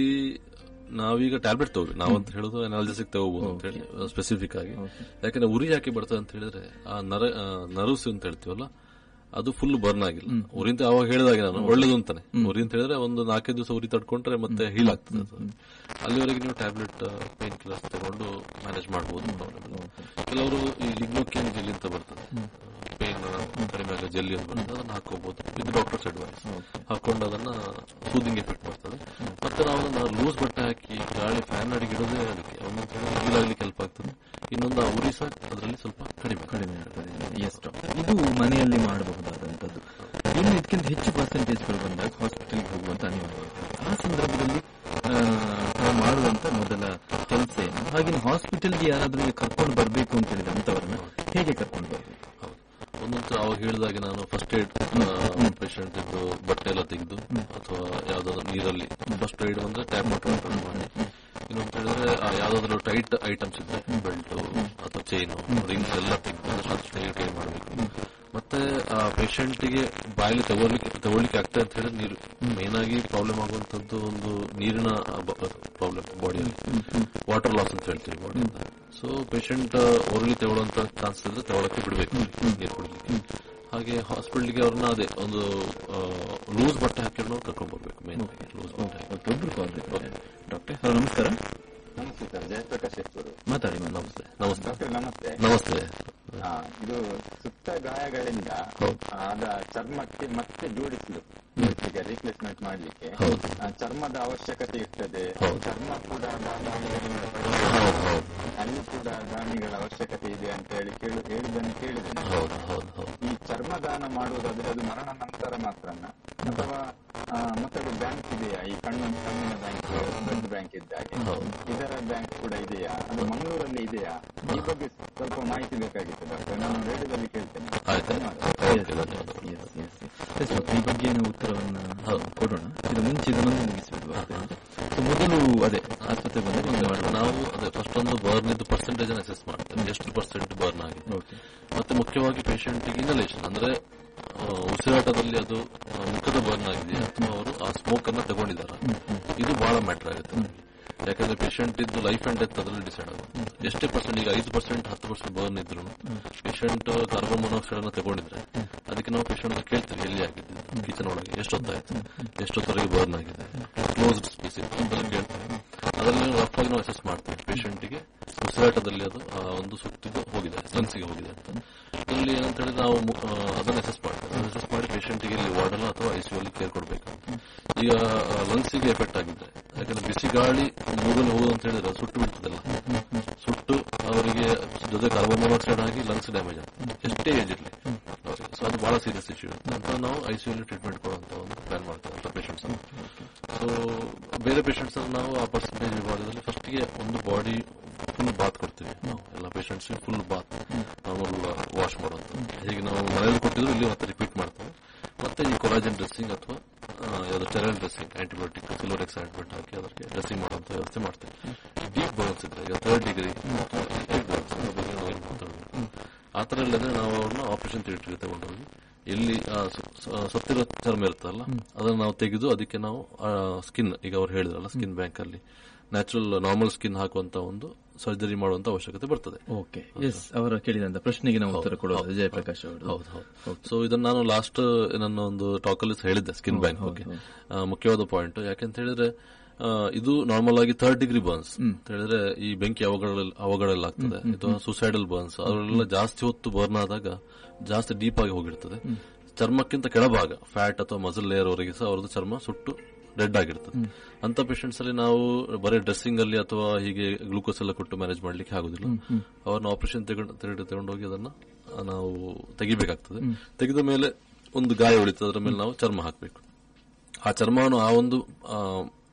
ನಾವೀಗ ಟ್ಯಾಬ್ಲೆಟ್ ತಗೋಬೇಕು ನಾವಂತ ಹೇಳುದು ಅನಾಲಜಿಸಿಕ್ ತಗೋಬಹುದು ಅಂತ ಹೇಳಿ ಸ್ಪೆಸಿಫಿಕ್ ಆಗಿ ಯಾಕಂದ್ರೆ ಉರಿ ಯಾಕೆ ಬರ್ತದೆ ಅಂತ ಹೇಳಿದ್ರೆ ಆ ನರ ನರ್ವ್ಸ್ ಅಂತ ಹೇಳ್ತೀವಲ್ಲ ಅದು ಫುಲ್ ಬರ್ನ್ ಆಗಿಲ್ಲ ಉರಿ ಅಂತ ಅವಾಗ ಹೇಳಿದಾಗೆ ನಾನು ಒಳ್ಳೇದು ಅಂತಾನೆ ಉರಿ ಅಂತ ಹೇಳಿದ್ರೆ ಒಂದು ನಾಲ್ಕೈದು ದಿವಸ ಉರಿ ತಡ್ಕೊಂಡ್ರೆ ಮತ್ತೆ ಹೀಲ್ ಆಗ್ತದೆ ಅದು. ಅಲ್ಲಿವರೆಗೆ ನೀವು ಟ್ಯಾಬ್ಲೆಟ್ ಪೇನ್ ಕಿಲ್ಲರ್ಸ್ ತಗೊಂಡು ಮ್ಯಾನೇಜ್ ಮಾಡಬಹುದು ಪ್ರಾಬ್ಲಮ್ ಕೆಲವರು ಈ ಲಿಗ್ನೋಕಿಯನ್ ಜೆಲ್ಲಿ ಅಂತ ಬರ್ತದೆ ಪೇನ್ ಕಡಿಮೆ ಆಗೋ ಜೆಲ್ಲಿ ಅಂತ ಬರ್ತದೆ ಅದನ್ನ ಹಾಕೋಬಹುದು ಇದು ಡಾಕ್ಟರ್ಸ್ ಅಡ್ವೈಸ್ ಹಾಕೊಂಡು ಅದನ್ನ ಸೂದಿಂಗ್ ಎಫೆಕ್ಟ್ ಮಾಡ್ತದೆ ಮತ್ತೆ ನಾವು ಅದನ್ನ ಲೂಸ್ ಬಟ್ಟೆ ಹಾಕಿ ಗಾಳಿ ಫ್ಯಾನ್ ಅಡಿಗೆ ಇಡೋದೇ ಅದಕ್ಕೆ ಒಂದೊಂದು ಹೀಲ್ ಆಗ್ಲಿಕ್ಕೆ ಹೆಲ್ಪ್ ಆಗ್ತದೆ ಇನ್ನೊಂದು ಆ ಉರಿ ಸಹ ಅದರಲ್ಲಿ ಸ್ವಲ್ಪ ಕಡಿಮೆ ಕಡಿಮೆ ಆಗ್ತದೆ ಎಸ್ ಡಾಕ್ಟರ್ ಇದು ಮನೆಯಲ್ಲಿ ಮಾಡಬಹುದಾದಂತದ್ದು ಇನ್ನು ಇದಕ್ಕಿಂತ ಹೆಚ್ಚು ಪರ್ಸೆಂಟೇಜ್ಗಳು ಬಂದಾಗ ಹಾಸ್ಪಿಟಲ್ಗೆ ಹೋಗುವಂತ ಅನಿವಾರ್ಯ ಆ ಸಂದರ್ಭದಲ್ಲಿ ಆ, ತಾವು ಮಾಡುವಂತ ಮೊದಲ ಕೆಲಸ ಏನು ಹಾಗೆ ಹಾಸ್ಪಿಟಲ್ಗೆ ಯಾರಾದ್ರೂ ಈಗ ಕರ್ಕೊಂಡು ಬರಬೇಕು ಅಂತ ಹೇಳಿದ್ರೆ ಅಂತವರನ್ನ ಹೇಗೆ ಕರ್ಕೊಂಡು ಬರಬೇಕು ಹೌದು ಒಂದೊಂದು ಅವಾಗ ಹೇಳಿದಾಗೆ ನಾನು ಫಸ್ಟ್ ಏಡ್ ಪೇಷಂಟ್ ಇದ್ದು ಬಟ್ಟೆ ಎಲ್ಲ ತೆಗೆದು ಅಥವಾ ಯಾವ್ದಾದ್ರು ನೀರಲ್ಲಿ ಫಸ್ಟ್ ಏಡ್ ಅಂದ್ರೆ ಟ್ಯಾಪ್ ಮಾಡ್ಕೊಂಡು ಮಾಡಿ ಇನ್ನೊಂದು ಹೇಳಿದ್ರೆ ಆ ಯಾವ್ದಾದ್ರು ಟೈಟ್ ಐಟಮ್ಸ್ ಇದ್ರೆ ಬೆಲ್ಟ್ ಅಥವಾ ಚೈನ್ ರಿಂಗ್ಸ್ ಎಲ್ಲ ತೆಗೆದು ಅಷ್ಟು ಕೈ ಮಾಡಬೇಕು ಮತ್ತೆ ಆ ಪೇಷಂಟ್ಗೆ ಬಾಯಲ್ಲಿ ತಗೊಳ್ಲಿಕ್ಕೆ ತಗೊಳ್ಳಿಕ್ಕೆ ಆಗ್ತದೆ ಅಂತ ಹೇಳಿದ್ರೆ ನೀರು ಮೇನ್ ಆಗಿ ಪ್ರಾಬ್ಲಮ್ ಆಗುವಂತದ್ದು ಒಂದು ನೀರಿನ ಪ್ರಾಬ್ಲಮ್ ಬಾಡಿಯಲ್ಲಿ ವಾಟರ್ ಲಾಸ್ ಅಂತ ಹೇಳ್ತೀವಿ ಬಾಡಿಯಿಂದ ಸೊ ಪೇಷಂಟ್ ಒರಳಿ ತಗೊಳ್ಳುವಂತ ಚಾನ್ಸ್ ಇದ್ರೆ ತಗೊಳಕ್ಕೆ ಬಿಡಬೇಕು ನೀರು ಕುಡಿಲಿಕ್ಕೆ ಹಾಗೆ ಹಾಸ್ಪಿಟಲ್ಗೆ ಅವ್ರನ್ನ ಅದೇ ಒಂದು ಲೂಸ್ ಬಟ್ಟೆ ಹಾಕಿರೋ ಕರ್ಕೊಂಡ್ ಬರ್ಬೇಕು ಮೇನ್ ಆಗಿ ಲೂಸ್ ಬಟ್ಟೆ ಹಾಕಿ. ಒಬ್ಬೊಬ್ರು ಕಾಲ್ ಬೇಕು ಡಾಕ್ಟರ್ ಹಲೋ ನಮಸ್ಕಾರ ನಮಸ್ತೆ ಸರ್ ಜಯಪ್ರಕಾಶ್ ಹೆಸರು ಮಾತಾಡಿ ಮಾತಾಡಿ. ನಮಸ್ತೆ ನಮಸ್ತೆ ಡಾಕ್ಟರ್ ನಮಸ್ತೆ ನಮಸ್ತೆ ಆ, ಇದು ಸುತ್ತ ಗಾಯಗಳಿಂದ ಆದ ಚರ್ಮಕ್ಕೆ ಮತ್ತೆ ಜೋಡಿಸಲು ಈಗ ರೀಪ್ಲೇಸ್ಮೆಂಟ್ ಮಾಡ್ಲಿಕ್ಕೆ ಆ, ಚರ್ಮದ ಅವಶ್ಯಕತೆ ಇರ್ತದೆ ಚರ್ಮ ಕೂಡ ದಾನಿಗಳಿಂದ ಪಡೆಯುವ ಅಲ್ಲಿ ಕೂಡ ದಾನಿಗಳ ಅವಶ್ಯಕತೆ ಇದೆ ಅಂತ ಹೇಳಿ ಕೇಳಿ ಹೇಳಿದ್ದನ್ನು ಕೇಳಿದ್ದೇನೆ ಹೌದು ಹೌದು ಹೌದು ಈ ಚರ್ಮದಾನ ಮಾಡುವುದಾದ್ರೆ ಅದು ಮರಣ ನಂತರ ಮಾತ್ರನ ಅಥವಾ ಆ, ಮತ್ತೊಂದು ಬ್ಯಾಂಕ್ ಇದೆಯಾ ಈ ಕಣ್ಣು ಕಣ್ಣಿನ ಬ್ಯಾಂಕ್ ಬ್ಲಡ್ ಬ್ಯಾಂಕ್ ಇದ್ದಾಗೆ ಇದರ ಬ್ಯಾಂಕ್ ಕೂಡ ಇದೆಯಾ ಅದು ಮಂಗಳೂರಲ್ಲಿ ಇದೆಯಾ ಈ ಬಗ್ಗೆ ಸ್ವಲ್ಪ ಮಾಹಿತಿ ಬೇಕಾಗಿತ್ತು ಡಾಕ್ಟರ್ ನಾನು ರೇಡಿಯೋದಲ್ಲಿ ಕೇಳ್ತೇನೆ ಆಯ್ತು ಧನ್ಯವಾದ ಓಕೆ ಧನ್ಯವಾದ Yes, yes, yes. Yes, doctor, ಈ ಬಗ್ಗೆ ನಾವು ಉತ್ತರವನ್ನ ಕೊಡೋಣ ಇದು ಮುಂಚೆ ಇದನ್ನೊಂದು ಮುಗಿಸಿಬಿಡುವ So, ಮೊದಲು ಅದೇ ಆಸ್ಪತ್ರೆ ಬಂದಾಗ ಹಿಂಗೆ ಮಾಡುವ ನಾವು ಅದೇ ಫಸ್ಟ್ ಒಂದು ಬರ್ನ್ ಇದ್ದು ಪರ್ಸೆಂಟೇಜ್ ಅಸೆಸ್ ಮಾಡ್ತೇವೆ ಎಷ್ಟು ಪರ್ಸೆಂಟ್ ಬರ್ನ್ ಆಗಿದೆ ಓಕೆ ಮತ್ತೆ ಮುಖ್ಯವಾಗಿ ಪೇಷಂಟ್ ಇನಲೇಷನ್ ಅಂದ್ರೆ ಆ, ಉಸಿರಾಟದಲ್ಲಿ ಅದು ಆ, ಮುಖದ ಬರ್ನ್ ಆಗಿದೆ ಅಥವಾ ಅವರು ಆ ಸ್ಮೋಕ್ ಅನ್ನ ತಗೊಂಡಿದ್ದಾರೆ ಇದು ಬಹಳ ಮ್ಯಾಟರ್ ಆಗುತ್ತೆ ನಮ್ಗೆ. ಯಾಕಂದ್ರೆ ಪೇಷಂಟ್ ಇದ್ದು ಲೈಫ್ ಅಂಡ್ ಡೆತ್ ಅದರಲ್ಲಿ ಡಿಸೈಡ್ ಆಗುತ್ತೆ ಎಷ್ಟೇ ಪರ್ಸೆಂಟ್ ಈಗ ಐದು ಪರ್ಸೆಂಟ್ ಹತ್ತು ಪರ್ಸೆಂಟ್ ಬರ್ನ್ ಇದ್ರು ಪೇಷಂಟ್ ಕಾರ್ಬನ್ ಮೊನಾಕ್ಸೈಡ್ ಅನ್ನ ತಗೊಂಡಿದ್ರೆ ಅದಕ್ಕೆ ನಾವು ಪೇಷಂಟ್ ಕೇಳ್ತೀವಿ ಎಲ್ಲಿ ಆಗಿದೆ ಕಿಚನ್ ಒಳಗೆ ಎಷ್ಟೊತ್ತಾಯ್ತು ಎಷ್ಟೊತ್ತವರೆಗೆ ಬರ್ನ್ ಆಗಿದೆ ಕ್ಲೋಸ್ಡ್ ಸ್ಪೇಸ್ ಇತ್ತು ಅಂತೆಲ್ಲ ಕೇಳ್ತೇವೆ ಅದರಲ್ಲಿ ರಫ್ ಆಗಿ ನಾವು ಅಸೆಸ್ ಮಾಡ್ತೇವೆ ಪೇಷಂಟ್ಗೆ ಉಸಿರಾಟದಲ್ಲಿ ಅದು ಆ, ಒಂದು ಸುತ್ತಿದ್ದು ಹೋಗಿದೆ ಲಂಗ್ಸ್ಗೆ ಹೋಗಿದೆ ಅಂತ ಇದರಲ್ಲಿ ಏನಂತ ಹೇಳಿದ್ರೆ ನಾವು ಮು- ಆ, ಅದನ್ನ ಅಸೆಸ್ ಮಾಡ್ತೇವೆ ಅಸೆಸ್ ಮಾಡಿ ಪೇಷಂಟ್ಗೆ ಇಲ್ಲಿ ವಾರ್ಡನ್ ಅಥವಾ ಐಸಿಯು ಅಲ್ಲಿ ಕೇರ್ ಕೊಡಬೇಕು ಈಗ ಲಂಗ್ಸ್ಗೆ ಎಫೆಕ್ಟ್ ಆಗಿದೆ ಯಾಕಂದ್ರೆ ಬಿಸಿ ಗಾಳಿ ಮೂಗಲ್ಲಿ ಹೋಗುದು ಅಂತ ಹೇಳಿದ್ರೆ ಅದು ಸುಟ್ಟು ಬಿಡ್ತದಲ್ಲ ಸುಟ್ಟು ಅವರಿಗೆ ಜೊತೆ ಕಾರ್ಬನ್ ಮೊನಾಕ್ಸೈಡ್ ಆಗಿ ಲಂಗ್ಸ್ ಡ್ಯಾಮೇಜ್ ಆಗ್ತದೆ ಎಷ್ಟೇ ಏಜ್ ಇರಲಿ ಸೊ ಅದು ಬಹಳ ಸೀರಿಯಸ್ ಇಶ್ಯೂ ಅಂತ ನಾವು ಐಸಿಯು ಅಲ್ಲಿ ಟ್ರೀಟ್ಮೆಂಟ್ ಕೊಡುವಂತ ಒಂದು ಪ್ಲಾನ್ ಮಾಡ್ತೇವೆ ಅಂತ ಪೇಷಂಟ್ಸ್ ಸೊ ಬೇರೆ ಪೇಷಂಟ್ಸ್ ನಾವು ಆ ಪರ್ಸೆಂಟೇಜ್ ವಿಭಾಗದಲ್ಲಿ ಫಸ್ಟ್ಗೆ ಒಂದು ಬಾಡಿ ಫುಲ್ ಬಾತ್ ಕೊಡ್ತೀವಿ ನಾವು ಎಲ್ಲ patients full bath normal wash ಮಾಡುವಂತ ಹೀಗೆ ನಾವು ಮನೆಯಲ್ಲಿ ಕೊಟ್ಟಿದ್ರು ಇಲ್ಲಿ ಮತ್ತೆ ರಿಪೀಟ್ ಮಾಡ್ತೇವೆ ಮತ್ತೆ ಈ ಕೊಲಾಜನ್ ಡ್ರೆಸ್ಸಿಂಗ್ ಅಥವಾ ಯಾವ್ದು ಟೆರಲ್ dressing antibiotic silver X antibiotic ಹಾಕಿ ಅದಕ್ಕೆ ಡ್ರೆಸ್ಸಿಂಗ್ ಮಾಡುವಂತ ವ್ಯವಸ್ಥೆ ಮಾಡ್ತೇವೆ ಡೀಪ್ ಬರ್ನ್ಸ್ ಇದ್ರೆ ಈಗ ಥರ್ಡ್ ಡಿಗ್ರಿ ಆ ತರ ಇಲ್ಲದ್ರೆ ನಾವು ಅವ್ರನ್ನ ಆಪರೇಷನ್ ಥಿಯೇಟರ್ಗೆ ತಗೊಂಡೋಗಿ ಎಲ್ಲಿ ಆ ಸ- ಸ- ಸತ್ತಿರೋ ಚರ್ಮ ಇರುತ್ತಲ್ಲ ಅದನ್ನ ನಾವು ತೆಗೆದು ಅದಕ್ಕೆ ನಾವು ಸ್ಕಿನ್ ಈಗ ಅವ್ರು ಹೇಳಿದ್ರಲ್ಲ ಸ್ಕಿನ್ ಬ್ಯಾಂಕ್ ಅಲ್ಲಿ ನ್ಯಾಚುರಲ್ ನಾರ್ಮಲ್ ಸ್ಕಿನ್ ಹಾಕುವಂತ ಒಂದು ಸರ್ಜರಿ ಮಾಡುವಂತ ಅವಶ್ಯಕತೆ ಬರ್ತದೆ ಓಕೆ ಎಸ್ ಅವರ ಕೇಳಿದಂತ ಪ್ರಶ್ನೆಗೆ ನಾವು ಉತ್ತರ ಕೊಡೋದು ಜಯಪ್ರಕಾಶ್ ಅವರು ಹೌದು ಹೌದು ಸೊ ಇದನ್ನ ನಾನು ಲಾಸ್ಟ್ ನನ್ನ ಒಂದು ಟಾಕ್ ಅಲ್ಲಿ ಹೇಳಿದ್ದೆ ಸ್ಕಿನ್ ಬ್ಯಾಂಕ್ ಬಗ್ಗೆ ಆ, ಮುಖ್ಯವಾದ ಪಾಯಿಂಟ್ ಯಾಕೆಂತ ಹೇಳಿದ್ರೆ ಆ, ಇದು ನಾರ್ಮಲ್ ಆಗಿ ಥರ್ಡ್ ಡಿಗ್ರಿ ಬರ್ನ್ಸ್ ಅಂತ ಹೇಳಿದ್ರೆ ಈ ಬೆಂಕಿ ಅವಘಡ ಅವಘಡಲ್ಲಿ ಆಗ್ತದೆ ಅಥವಾ ಸುಸೈಡಲ್ ಬರ್ನ್ಸ್ ಅವರೆಲ್ಲ ಜಾಸ್ತಿ ಹೊತ್ತು ಬರ್ನ್ ಆದಾಗ ಜಾಸ್ತಿ ಡೀಪ್ ಆಗಿ ಹೋಗಿರ್ತದೆ ಚರ್ಮಕ್ಕಿಂತ ಕೆಳಭಾಗ ಫ್ಯಾಟ್ ಅಥವಾ ಮಸಲ್ ಲೇಯರ್ ವರೆಗೆ ಸಹ ಅವ್ರದ್ದು ಚರ್ಮ ಸುಟ್ಟು ಡೆಡ್ ಆಗಿರ್ತದೆ ಅಂತ ಪೇಷಂಟ್ಸ್ ಅಲ್ಲಿ ನಾವು ಬರೀ ಡ್ರೆಸ್ಸಿಂಗ್ ಅಲ್ಲಿ ಅಥವಾ ಹೀಗೆ ಗ್ಲೂಕೋಸ್ ಎಲ್ಲ ಕೊಟ್ಟು ಮ್ಯಾನೇಜ್ ಮಾಡ್ಲಿಕ್ಕೆ ಆಗುದಿಲ್ಲ ಅವ್ರನ್ನ ಆಪರೇಷನ್ ತಗೊಂಡೋಗಿ ಅದನ್ನ ನಾವು ತೆಗಿಬೇಕಾಗ್ತದೆ ತೆಗೆದ ಮೇಲೆ ಒಂದು ಗಾಯ ಉಳಿತದೆ ಅದರ ಮೇಲೆ ನಾವು ಚರ್ಮ ಹಾಕಬೇಕು ಆ ಚರ್ಮವನ್ನು ಆ ಒಂದು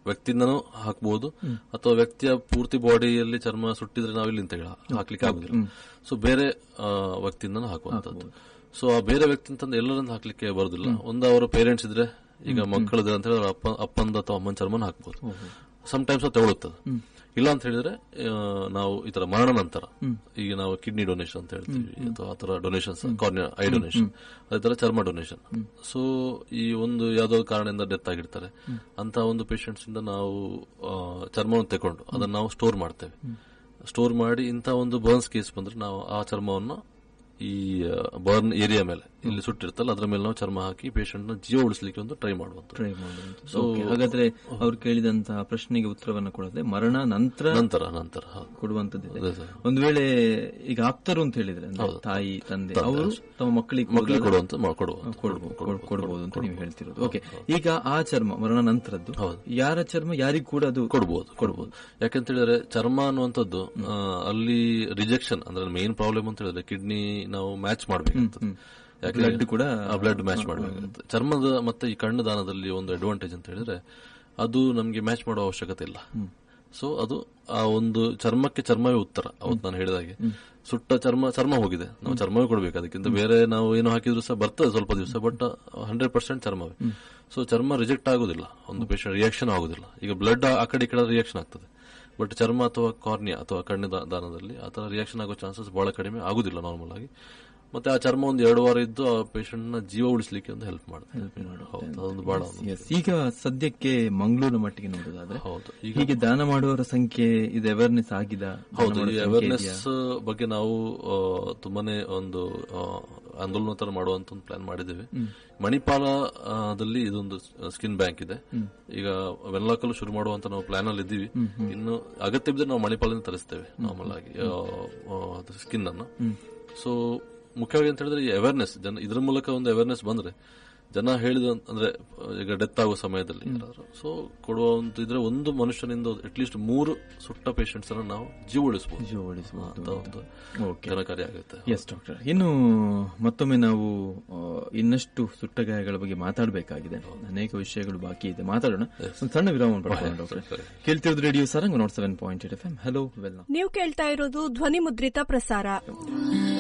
ವ್ಯಕ್ತಿಯಿಂದನೂ ಹಾಕಬಹುದು ಅಥವಾ ವ್ಯಕ್ತಿಯ ಪೂರ್ತಿ ಬಾಡಿಯಲ್ಲಿ ಚರ್ಮ ಸುಟ್ಟಿದ್ರೆ ನಾವು ಇಲ್ಲಿ ಅಂತ ಹೇಳಿ ಹಾಕ್ಲಿಕ್ಕೆ ಆಗುದಿಲ್ಲ ಸೊ ಬೇರೆ ಆ, ವ್ಯಕ್ತಿಯಿಂದನೂ ಹಾಕುವಂತದ್ದು ಸೊ ಆ ಬೇರೆ ವ್ಯಕ್ತಿ ಅಂತಂದ್ರೆ ಎಲ್ಲರನ್ನು ಹಾಕ್ಲಿಕ್ಕೆ ಬರುದಿಲ್ಲ ಒಂದು ಅವರ ಪೇರೆಂಟ್ಸ್ ಇದ್ರೆ ಈಗ ಮಕ್ಕಳಿದ್ರೆ ಅಂತ ಹೇಳಿದ್ರೆ ಅಪ್ಪ ಅಪ್ಪಂದ ಅಥವಾ ಅಮ್ಮನ ಚರ್ಮನ ಹಾಕ್ಬೋದು ಟೈಮ್ಸ್ ಅದು ತಗೊಳುತ್ತದೆ ಇಲ್ಲ ಅಂತ ಹೇಳಿದ್ರೆ ಆ, ನಾವು ಈ ತರ ಮರಣ ನಂತರ ಈಗ ನಾವು ಕಿಡ್ನಿ ಡೊನೇಷನ್ ಅಂತ ಹೇಳ್ತೀವಿ ಅಥವಾ ಆ ತರ ಡೊನೇಷನ್ಸ್ ಕಾರ್ನಿಯಾ ಐ ಡೊನೇಷನ್ ಅದೇ ತರ ಚರ್ಮ ಡೊನೇಷನ್ ಸೊ ಈ ಒಂದು ಯಾವ್ದೋ ಕಾರಣದಿಂದ ಡೆತ್ ಆಗಿರ್ತಾರೆ ಅಂತ ಒಂದು ಪೇಷಂಟ್ಸ್ ಇಂದ ನಾವು ಆ, ಚರ್ಮವನ್ನು ತಕೊಂಡು ಅದನ್ನ ನಾವು ಸ್ಟೋರ್ ಮಾಡ್ತೇವೆ ಸ್ಟೋರ್ ಮಾಡಿ ಇಂಥ ಒಂದು ಬರ್ನ್ಸ್ ಕೇಸ್ ಬಂದ್ರೆ ನಾವು ಆ ಚರ್ಮವನ್ನು ಈ ಬರ್ನ್ ಏರಿಯಾ ಮೇಲೆ ಇಲ್ಲಿ ಸುಟ್ಟಿರ್ತಲ್ಲ ಅದ್ರ ಮೇಲೆ ನಾವು ಚರ್ಮ ಹಾಕಿ ಪೇಷಂಟ್ ನ ಜೀವ ಉಳಿಸ್ಲಿಕ್ಕೆ ಒಂದು ಟ್ರೈ ಮಾಡುವಂತ ಟ್ರೈ ಮಾಡುವಂಥದ್ದು. Okay. ಹಾಗಾದ್ರೆ ಅವ್ರು ಕೇಳಿದಂತಹ ಪ್ರಶ್ನೆಗೆ ಉತ್ತರವನ್ನು ಕೊಡದೆ ಮರಣ ನಂತರ ನಂತರ ನಂತರ ಹೌದು. ಕೊಡುವಂತದ್ದಿದೆ ಅದೇ ಸರ್. ಒಂದು ವೇಳೆ ಈಗ ಆಪ್ತರು ಅಂತ ಹೇಳಿದ್ರೆ ಅಂದ್ರೆ ತಾಯಿ ತಂದೆ ಅವರು ತಮ್ಮ ಮಕ್ಕಳಿಗೆ ಮಕ್ಕಳಿಗೆ ಕೊಡುವಂತ ಮಾ- ಕೊಡುವ ಕೊಡ್ಬೋದು ಕೊಡ್- ಕೊಡ್ಬೋದು ಅಂತ ನೀವು ಹೇಳ್ತಿರೋದು ಓಕೆ ಈಗ ಆ ಚರ್ಮ ಮರಣ ನಂತರದ್ದು ಹೌದು. ಯಾರ ಚರ್ಮ ಯಾರಿಗೂ ಕೂಡ ಅದು ಕೊಡ್ಬೋದು ಕೊಡ್ಬೋದು ಯಾಕಂತ ಹೇಳಿದ್ರೆ ಚರ್ಮ ಅನ್ನುವಂಥದ್ದು ಆ, ಅಲ್ಲಿ ರಿಜೆಕ್ಷನ್ ಅಂದ್ರೆ ಮೇನ್ ಪ್ರಾಬ್ಲಮ್ ಅಂತ ಹೇಳಿದ್ರೆ ಕಿಡ್ನಿ ನಾವು ಮ್ಯಾಚ್ ಮಾಡಬೇಕು Blood ಕೂಡ ಬ್ಲಡ್ ಮ್ಯಾಚ್ ಮಾಡಬೇಕಾಗುತ್ತೆ ಚರ್ಮದ ಮತ್ತೆ ಈ ಕಣ್ಣು ದಾನದಲ್ಲಿ ಒಂದು ಅಡ್ವಾಂಟೇಜ್ ಅಂತ ಹೇಳಿದ್ರೆ ಅದು ನಮಗೆ ಮ್ಯಾಚ್ ಮಾಡುವ ಅವಶ್ಯಕತೆ ಇಲ್ಲ ಸೊ ಅದು ಆ ಒಂದು ಚರ್ಮಕ್ಕೆ ಚರ್ಮವೇ ಉತ್ತರ ಅವತ್ತು ನಾನು ಹೇಳಿದಾಗೆ ಸುಟ್ಟ ಚರ್ಮ ಚರ್ಮ ಹೋಗಿದೆ ನಾವು ಚರ್ಮವೇ ಕೊಡ್ಬೇಕು ಅದಕ್ಕಿಂತ ಬೇರೆ ನಾವು ಏನು ಹಾಕಿದ್ರು ಸಹ ಬರ್ತದೆ ಸ್ವಲ್ಪ ದಿವಸ ಬಟ್ ಹಂಡ್ರೆಡ್ ಪರ್ಸೆಂಟ್ ಚರ್ಮವೇ ಸೊ ಚರ್ಮ ರಿಜೆಕ್ಟ್ ಆಗುದಿಲ್ಲ ಒಂದು ಪೇಷಂಟ್ ರಿಯಾಕ್ಷನ್ ಆಗುದಿಲ್ಲ ಈಗ ಬ್ಲಡ್ ಆ ಕಡೆ ಈ ಕಡೆ ರಿಯಾಕ್ಷನ್ ಆಗ್ತದೆ ಬಟ್ ಚರ್ಮ ಅಥವಾ ಕಾರ್ನಿಯಾ ಅಥವಾ ಕಣ್ಣಿನ ದಾ- ದಾನದಲ್ಲಿ ಆ ತರ ರಿಯಾಕ್ಷನ್ ಆಗೋ ಚಾನ್ಸಸ್ ಬಹಳ ಕಡಿಮೆ ಆಗುದಿಲ್ಲ ನಾರ್ಮಲ್ ಆಗಿ ಮತ್ತೆ ಆ ಚರ್ಮ ಒಂದು ಎರಡು ವಾರ ಇದ್ದು ಆ ಪೇಷಂಟ್ ನ ಜೀವ ಉಳಿಸ್ಲಿಕ್ಕೆ ಒಂದು ಹೆಲ್ಪ್ ಮಾಡುತ್ತೆ ಹೌದು ಅದೊಂದು ಬಹಳ ಒಂದು- Yes. ಈಗ ಸದ್ಯಕ್ಕೆ ಮಂಗಳೂರು ಮಟ್ಟಿಗೆ ನೋಡೋದಾದ್ರೆ ಹೌದು ಈಗ ಹೀಗೆ ದಾನ ಮಾಡುವವರ ಸಂಖ್ಯೆ ಇದು ಅವೇರ್ನೆಸ್ ಆಗಿದ ಹೌದು ಈ ಅವೇರ್ನೆಸ್ ಬಗ್ಗೆ ನಾವು ಆ, ತುಂಬಾನೇ ಒಂದು ಆ, ಆಂದೋಲನ ತರ ಮಾಡುವಂತ ಒಂದು ಪ್ಲಾನ್ ಮಾಡಿದ್ದೇವೆ ಮಣಿಪಾಲ ಆ, ದಲ್ಲಿ ಇದೊಂದು ಸ್ಕಿನ್ ಬ್ಯಾಂಕ್ ಇದೆ ಈಗ ವೆನ್ಲಾಕಲ್ಲೂ ಶುರು ಮಾಡುವಂತ ನಾವು ಪ್ಲಾನ್ ಅಲ್ಲಿ ಇದ್ದೀವಿ ಇನ್ನು ಅಗತ್ಯ ಬಿದ್ದರೆ ನಾವು ಮಣಿಪಾಲದಿಂದ ತರಿಸ್ತೇವೆ ನಾರ್ಮಲ್ ಆಗಿ ಸ್ಕಿನ್ ಅನ್ನು ಸೊ ಮುಖ್ಯವಾಗಿ ಅಂತ ಹೇಳಿದ್ರೆ ಈ ಅವೇರ್ನೆಸ್ ಜನ ಇದ್ರ ಮೂಲಕ ಒಂದು ಅವೇರ್ನೆಸ್ ಬಂದ್ರೆ ಜನ ಹೇಳಿದ ಅಂದ್ರೆ ಈಗ ಡೆತ್ ಆಗೋ ಸಮಯದಲ್ಲಿ ಸೊ ಕೊಡುವ ಒಂದು ಇದ್ರೆ ಒಂದು ಮನುಷ್ಯನಿಂದ ಅಟ್ಲೀಸ್ಟ್ ಮೂರು ಸುಟ್ಟ ಪೇಷಂಟ್ಸ್ ಅನ್ನು ನಾವು ಜೀವ ಉಳಿಸಬಹುದು ಜೋಡಿಸಬಹುದು ಅಂತ ಒಂದು ಓಕೆ ಜನಕಾರಿ ಆಗುತ್ತೆ ಎಸ್ ಡಾಕ್ಟರ್ ಇನ್ನು ಮತ್ತೊಮ್ಮೆ ನಾವು ಆ, ಇನ್ನಷ್ಟು ಸುಟ್ಟ ಗಾಯಗಳ ಬಗ್ಗೆ ಮಾತಾಡಬೇಕಾಗಿದೆ ಅನೇಕ ವಿಷಯಗಳು ಬಾಕಿ ಇದೆ ಮಾತಾಡೋಣ ಒಂದು ಸಣ್ಣ ವಿರಾಮ ಪಡ್ಕೊಳ್ಳೋಣ ಡಾಕ್ಟರ್ ಕೇಳ್ತಿರೋದು radio Sarang nought seven point eight F M hello well ನೀವು ಕೇಳ್ತಾ ಇರೋದು ಧ್ವನಿ ಮುದ್ರಿತ ಪ್ರಸಾರ